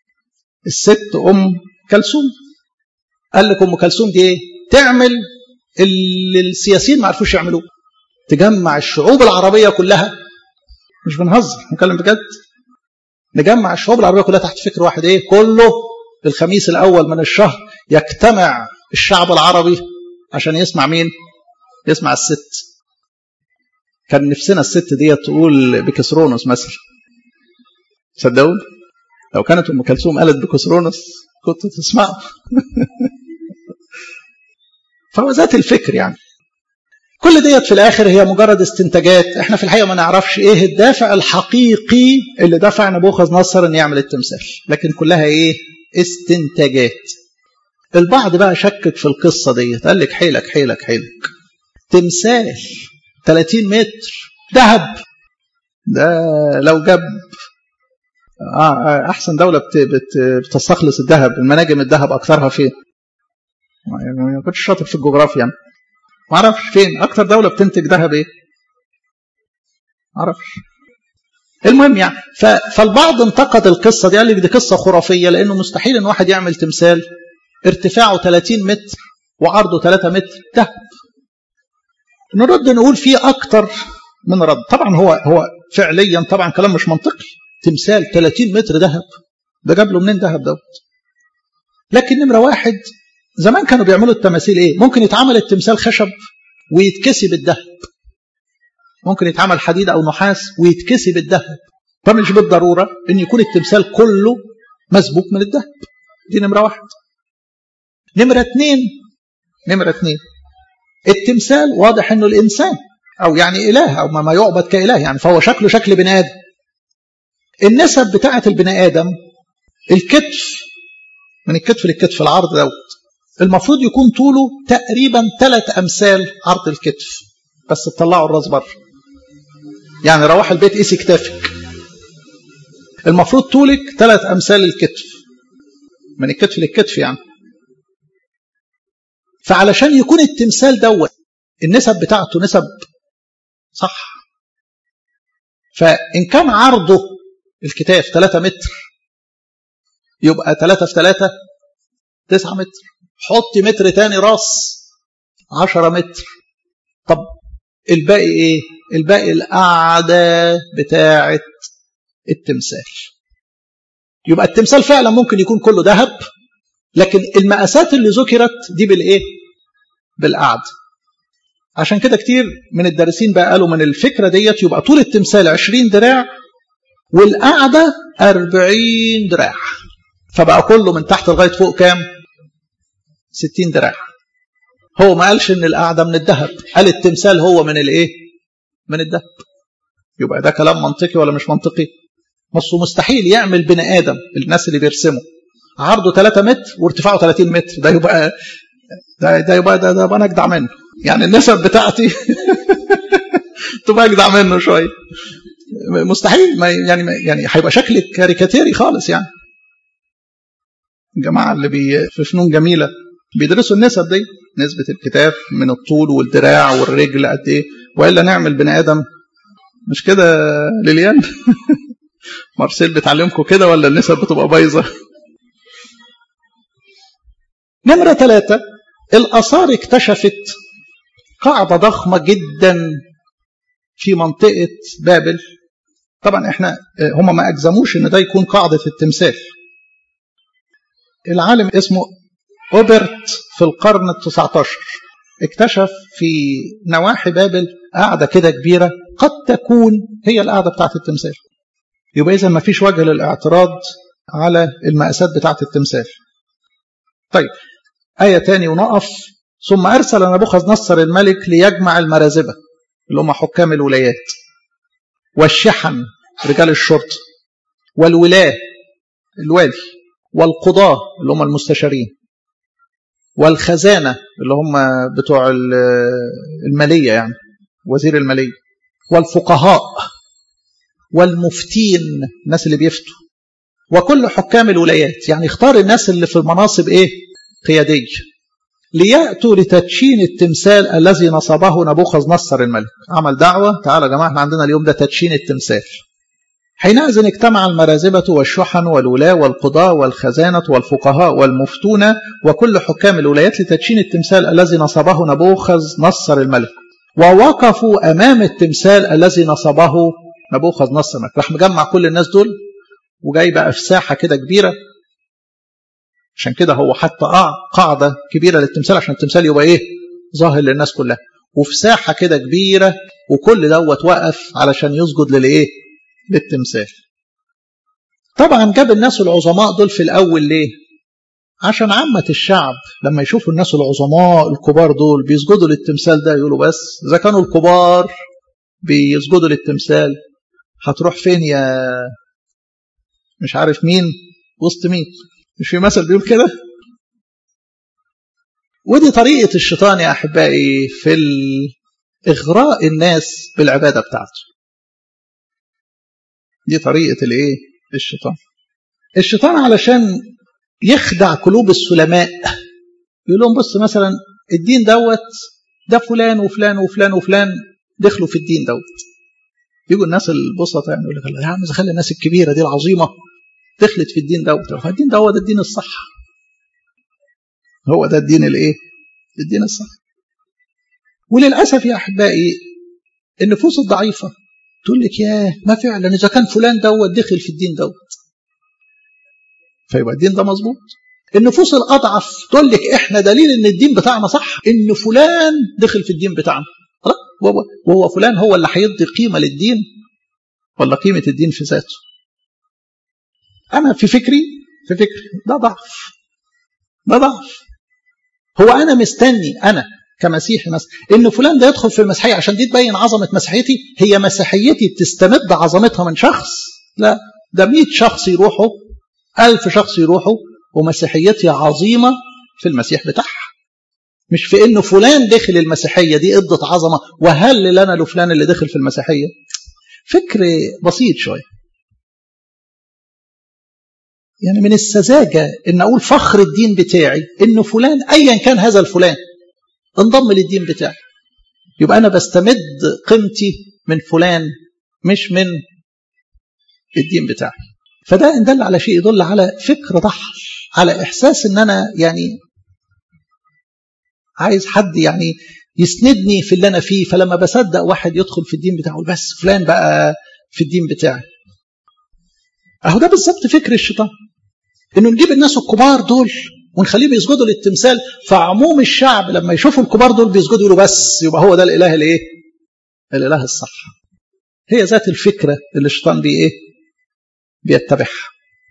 الست ام كلثوم قال لك ام كلثوم دي ايه تعمل اللي السياسيين ما عرفوش يعملوه تجمع الشعوب العربيه كلها مش بنهزر نتكلم بجد نجمع الشعوب العربيه كلها تحت فكر واحد ايه كله الخميس الاول من الشهر يجتمع الشعب العربي عشان يسمع مين يسمع الست كان نفسنا الست دي تقول بكسرونس مثلا صدقوا لو كانت ام كلثوم قالت بكسرونس كنت تسمعوا فهو ذات الفكر يعني كل ديت في الاخر هي مجرد استنتاجات احنا في الحقيقه ما نعرفش ايه الدافع الحقيقي اللي دفع نبوخذ نصر ان يعمل التمثال لكن كلها ايه استنتاجات البعض بقى شكك في القصه ديت قال لك حيلك حيلك حيلك تمثال 30 متر ذهب ده لو جاب آه احسن دوله بت بت بتستخلص الذهب المناجم الذهب اكثرها فين يعني ما كنتش شاطر في الجغرافيا يعني. ما اعرفش فين اكتر دوله بتنتج ذهب ايه ما اعرفش المهم يعني فالبعض انتقد القصه دي قال لك دي قصه خرافيه لانه مستحيل ان واحد يعمل تمثال ارتفاعه 30 متر وعرضه 3 متر ذهب نرد نقول فيه اكتر من رد طبعا هو هو فعليا طبعا كلام مش منطقي تمثال 30 متر ذهب ده جاب له منين ذهب دوت لكن نمره واحد زمان كانوا بيعملوا التماثيل ايه ممكن يتعمل التمثال خشب ويتكسي بالذهب ممكن يتعمل حديد او نحاس ويتكسي بالذهب فمش بالضروره ان يكون التمثال كله مسبوك من الذهب دي نمره واحد نمره اثنين نمره اثنين التمثال واضح انه الانسان او يعني اله او ما يعبد كاله يعني فهو شكله شكل بني ادم النسب بتاعه البني ادم الكتف من الكتف للكتف العرض دوت المفروض يكون طوله تقريبا ثلاث امثال عرض الكتف بس تطلعوا الراس بره يعني روح البيت قيسي كتافك المفروض طولك ثلاث امثال الكتف من الكتف للكتف يعني فعلشان يكون التمثال دوت النسب بتاعته نسب صح فإن كان عرضه الكتاف 3 متر يبقى 3 في 3 9 متر حطي متر تاني راس 10 متر طب الباقي ايه الباقي القعدة بتاعة التمثال يبقى التمثال فعلا ممكن يكون كله ذهب لكن المقاسات اللي ذكرت دي بالايه بالقعد عشان كده كتير من الدارسين بقى قالوا من الفكره ديت يبقى طول التمثال 20 دراع والقعده 40 دراع فبقى كله من تحت لغايه فوق كام 60 دراع هو ما قالش ان القعده من الذهب قال التمثال هو من الايه من الذهب يبقى ده كلام منطقي ولا مش منطقي بس مستحيل يعمل بني ادم الناس اللي بيرسموا عرضه 3 متر وارتفاعه 30 متر ده يبقى ده ده يبقى ده, ده يبقى انا اجدع منه يعني النسب بتاعتي تبقى اجدع منه شويه مستحيل ما يعني يعني هيبقى شكل كاريكاتيري خالص يعني الجماعه اللي بي في فنون جميله بيدرسوا النسب دي نسبه الكتاف من الطول والدراع والرجل قد ايه والا نعمل بني ادم مش كده ليليان مارسيل بتعلمكم كده ولا النسب بتبقى بايظه نمرة ثلاثة الآثار اكتشفت قاعدة ضخمة جدا في منطقة بابل طبعا احنا هم ما أجزموش ان ده يكون قاعدة التمثال العالم اسمه أوبرت في القرن التسعة عشر اكتشف في نواحي بابل قاعدة كده كبيرة قد تكون هي القاعدة بتاعت التمثال يبقى إذا ما فيش وجه للاعتراض على المقاسات بتاعت التمثال طيب آية تاني ونقف ثم أرسل نبوخذ نصر الملك ليجمع المرازبة اللي هم حكام الولايات والشحن رجال الشرطة والولاة الوالي والقضاة اللي هم المستشارين والخزانة اللي هم بتوع المالية يعني وزير المالية والفقهاء والمفتين الناس اللي بيفتوا وكل حكام الولايات يعني اختار الناس اللي في المناصب ايه قيادية ليأتوا لتدشين التمثال الذي نصبه نبوخذ نصر الملك عمل دعوة تعالوا يا جماعة احنا عندنا اليوم ده تدشين التمثال حينئذ اجتمع المرازبة والشحن والولاة والقضاة والخزانة والفقهاء والمفتونة وكل حكام الولايات لتدشين التمثال الذي نصبه نبوخذ نصر الملك ووقفوا أمام التمثال الذي نصبه نبوخذ نصر الملك راح مجمع كل الناس دول وجاي بقى في ساحة كده كبيرة عشان كده هو حتى قاعدة كبيرة للتمثال عشان التمثال يبقى ايه ظاهر للناس كلها وفي ساحة كده كبيرة وكل دوت وقف علشان يسجد للايه للتمثال طبعا جاب الناس العظماء دول في الأول ليه عشان عامة الشعب لما يشوفوا الناس العظماء الكبار دول بيسجدوا للتمثال ده يقولوا بس إذا كانوا الكبار بيسجدوا للتمثال هتروح فين يا مش عارف مين وسط مين مش في مثل بيقول كده ودي طريقة الشيطان يا أحبائي في إغراء الناس بالعبادة بتاعته دي طريقة الايه الشيطان الشيطان علشان يخدع قلوب السلماء يقول لهم بص مثلا الدين دوت ده فلان وفلان وفلان وفلان دخلوا في الدين دوت يجوا الناس البسطة يعني يقول لك يا عم خلي الناس الكبيرة دي العظيمة دخلت في الدين دوت الدين ده هو ده الدين الصح هو ده الدين الايه الدين الصح وللأسف يا أحبائي النفوس الضعيفة تقول لك ياه ما فعلا إذا كان فلان دوت دخل في الدين دوت فيبقى الدين ده مظبوط النفوس الأضعف تقول لك إحنا دليل إن الدين بتاعنا صح إن فلان دخل في الدين بتاعنا وهو, وهو فلان هو اللي هيدي قيمة للدين ولا قيمة الدين في ذاته أنا في فكري في فكري ده ضعف ده ضعف هو أنا مستني أنا كمسيحي مثلا ان فلان ده يدخل في المسيحيه عشان دي تبين عظمه مسيحيتي هي مسيحيتي تستمد عظمتها من شخص لا ده 100 شخص يروحوا 1000 شخص يروحوا ومسيحيتي عظيمه في المسيح بتاعها مش في انه فلان دخل المسيحيه دي ادت عظمه وهل لنا لفلان اللي دخل في المسيحيه فكر بسيط شويه يعني من السذاجه ان اقول فخر الدين بتاعي ان فلان ايا كان هذا الفلان انضم للدين بتاعي يبقى أنا بستمد قيمتي من فلان مش من الدين بتاعي فده إن دل على شيء يدل على فكر ضحل على إحساس إن أنا يعني عايز حد يعني يسندني في اللي أنا فيه فلما بصدق واحد يدخل في الدين بتاعه بس فلان بقى في الدين بتاعي أهو ده بالظبط فكر الشيطان إنه نجيب الناس الكبار دول ونخليهم يسجدوا للتمثال فعموم الشعب لما يشوفوا الكبار دول بيسجدوا يقولوا بس يبقى هو ده الاله الايه؟ الاله الصح. هي ذات الفكره اللي الشيطان بي ايه؟ بيتبعها.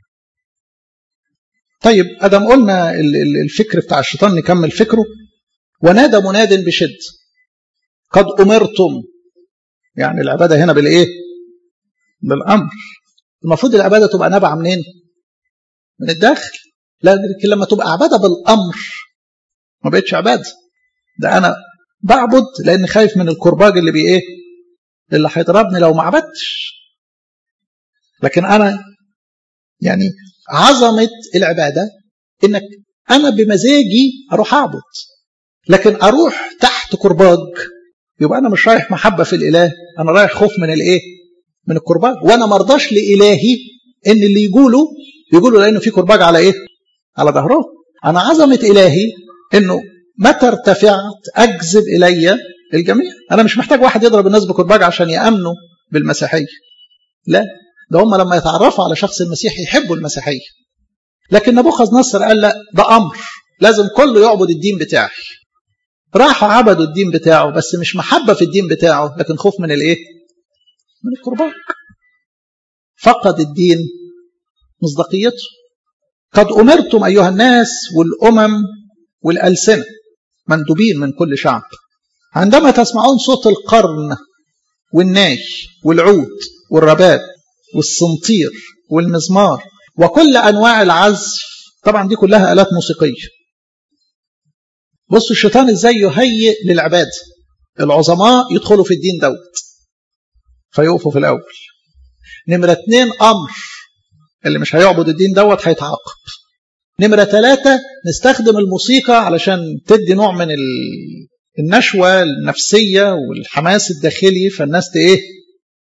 طيب ادم قلنا الفكر بتاع الشيطان نكمل فكره ونادى مناد بشد قد امرتم يعني العباده هنا بالايه؟ بالامر. المفروض العباده تبقى نابعه منين؟ من الداخل. لكن لما تبقى عباده بالامر ما بقتش عباده ده انا بعبد لان خايف من الكرباج اللي بي ايه اللي هيضربني لو ما عبدتش لكن انا يعني عظمه العباده انك انا بمزاجي اروح اعبد لكن اروح تحت كرباج يبقى انا مش رايح محبه في الاله انا رايح خوف من الايه من الكرباج وانا مرضاش لالهي ان اللي يقولوا يقولوا لانه في كرباج على ايه على ظهره أنا عظمة إلهي أنه متى ارتفعت أجذب إلي الجميع أنا مش محتاج واحد يضرب الناس بكرباج عشان يأمنوا بالمسيحية لا ده هم لما يتعرفوا على شخص المسيح يحبوا المسيحية لكن نبوخذ نصر قال لا ده أمر لازم كله يعبد الدين بتاعي راحوا عبدوا الدين بتاعه بس مش محبة في الدين بتاعه لكن خوف من الايه من الكرباج فقد الدين مصداقيته قد أمرتم أيها الناس والأمم والألسنة مندوبين من كل شعب عندما تسمعون صوت القرن والناي والعود والرباب والسنطير والمزمار وكل أنواع العزف طبعا دي كلها آلات موسيقية بصوا الشيطان ازاي يهيئ للعبادة العظماء يدخلوا في الدين دوت فيقفوا في الأول نمرة اتنين أمر اللي مش هيعبد الدين دوت هيتعاقب نمرة ثلاثة نستخدم الموسيقى علشان تدي نوع من النشوة النفسية والحماس الداخلي فالناس ايه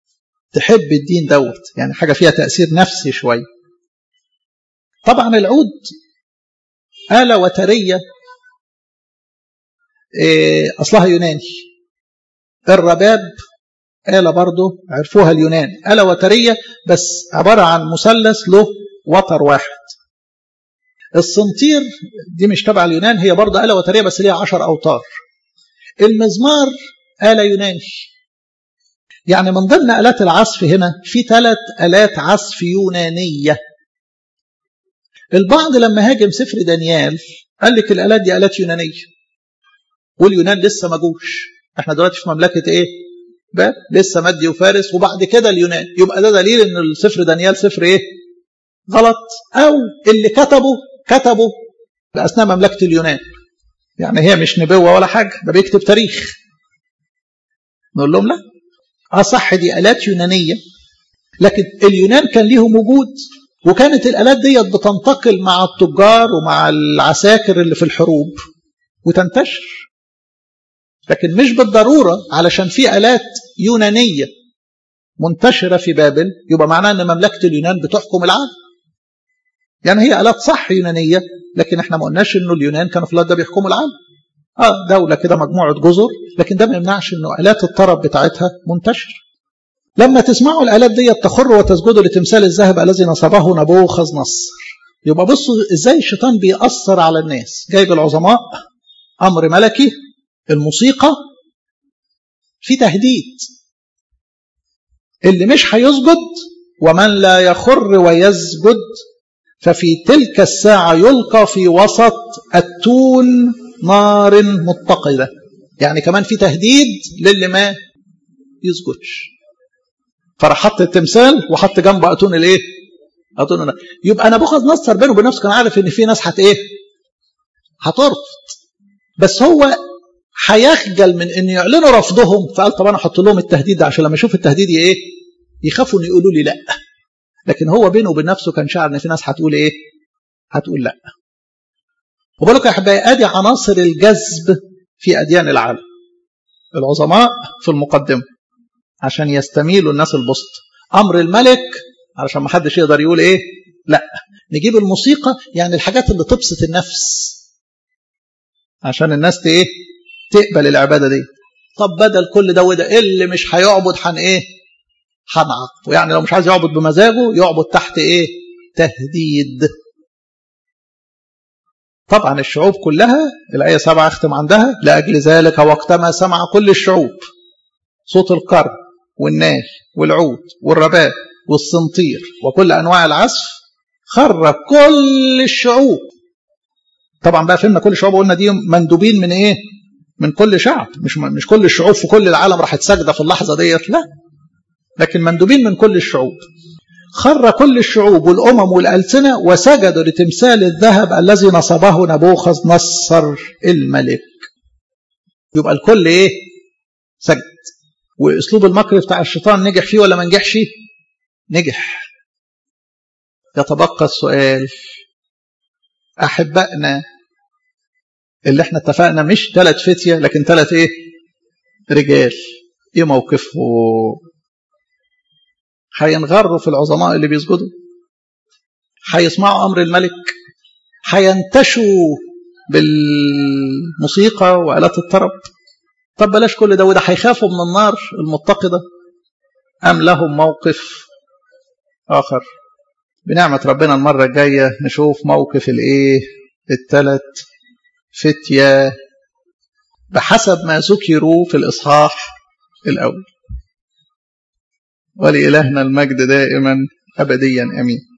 تحب الدين دوت يعني حاجة فيها تأثير نفسي شوية طبعا العود آلة وترية إيه أصلها يوناني الرباب آلة برضه عرفوها اليونان آلة وترية بس عبارة عن مثلث له وتر واحد الصنطير دي مش تبع اليونان هي برضه آلة وترية بس ليها عشر أوتار المزمار آلة يوناني يعني من ضمن آلات العزف هنا في ثلاث آلات عزف يونانية البعض لما هاجم سفر دانيال قال لك الآلات دي آلات يونانية واليونان لسه ما جوش احنا دلوقتي في مملكة ايه بقى لسه مادي وفارس وبعد كده اليونان يبقى ده دليل ان السفر دانيال سفر ايه غلط او اللي كتبه كتبه باثناء مملكه اليونان يعني هي مش نبوه ولا حاجه ده بيكتب تاريخ نقول لهم لا اه صح دي الات يونانيه لكن اليونان كان ليهم وجود وكانت الالات ديت بتنتقل مع التجار ومع العساكر اللي في الحروب وتنتشر لكن مش بالضروره علشان في الات يونانيه منتشره في بابل يبقى معناه ان مملكه اليونان بتحكم العالم يعني هي آلات صح يونانية لكن احنا ما قلناش انه اليونان كانوا في الوقت ده بيحكموا العالم اه دولة كده مجموعة جزر لكن ده ما يمنعش انه آلات الطرب بتاعتها منتشر لما تسمعوا الآلات دي تخر وتسجدوا لتمثال الذهب الذي نصبه نبوخذ نصر يبقى بصوا ازاي الشيطان بيأثر على الناس جايب العظماء أمر ملكي الموسيقى في تهديد اللي مش هيسجد ومن لا يخر ويسجد ففي تلك الساعة يلقى في وسط التون نار متقدة يعني كمان في تهديد للي ما يسجدش فراح حط التمثال وحط جنبه اتون الايه؟ اتون النار يبقى نبوخذ نصر بينه وبين نفسه كان عارف ان في ناس هت ايه؟ هترفض بس هو هيخجل من ان يعلنوا رفضهم فقال طب انا احط لهم التهديد ده عشان لما يشوف التهديد ايه؟ يخافوا ان يقولوا لي لا لكن هو بينه وبين نفسه كان شاعر ان في ناس هتقول ايه؟ هتقول لا. وبالك يا احبائي ادي عناصر الجذب في اديان العالم. العظماء في المقدمه عشان يستميلوا الناس البسط. امر الملك علشان ما حدش يقدر يقول ايه؟ لا. نجيب الموسيقى يعني الحاجات اللي تبسط النفس. عشان الناس ايه؟ تقبل العباده دي. طب بدل كل ده وده اللي مش هيعبد حن ايه؟ هنعاقبه يعني لو مش عايز يعبد بمزاجه يعبد تحت ايه تهديد طبعا الشعوب كلها الآية سبعة أختم عندها لأجل ذلك وقتما سمع كل الشعوب صوت القرن والناي والعود والرباب والصنطير وكل أنواع العزف خر كل الشعوب طبعا بقى فهمنا كل الشعوب قلنا دي مندوبين من ايه من كل شعب مش مش كل الشعوب في كل العالم راحت ساجده في اللحظه ديت لا لكن مندوبين من كل الشعوب خر كل الشعوب والأمم والألسنة وسجدوا لتمثال الذهب الذي نصبه نبوخذ نصر الملك يبقى الكل ايه سجد واسلوب المكر بتاع الشيطان نجح فيه ولا ما نجحش نجح يتبقى السؤال احبائنا اللي احنا اتفقنا مش ثلاث فتيه لكن ثلاث ايه رجال ايه موقفهم هينغروا في العظماء اللي بيسجدوا هيسمعوا امر الملك هينتشوا بالموسيقى والات الطرب طب بلاش كل ده وده هيخافوا من النار المتقده ام لهم موقف اخر بنعمه ربنا المره الجايه نشوف موقف الايه الثلاث فتيه بحسب ما ذكروا في الاصحاح الاول ولإلهنا المجد دائما أبديا أمين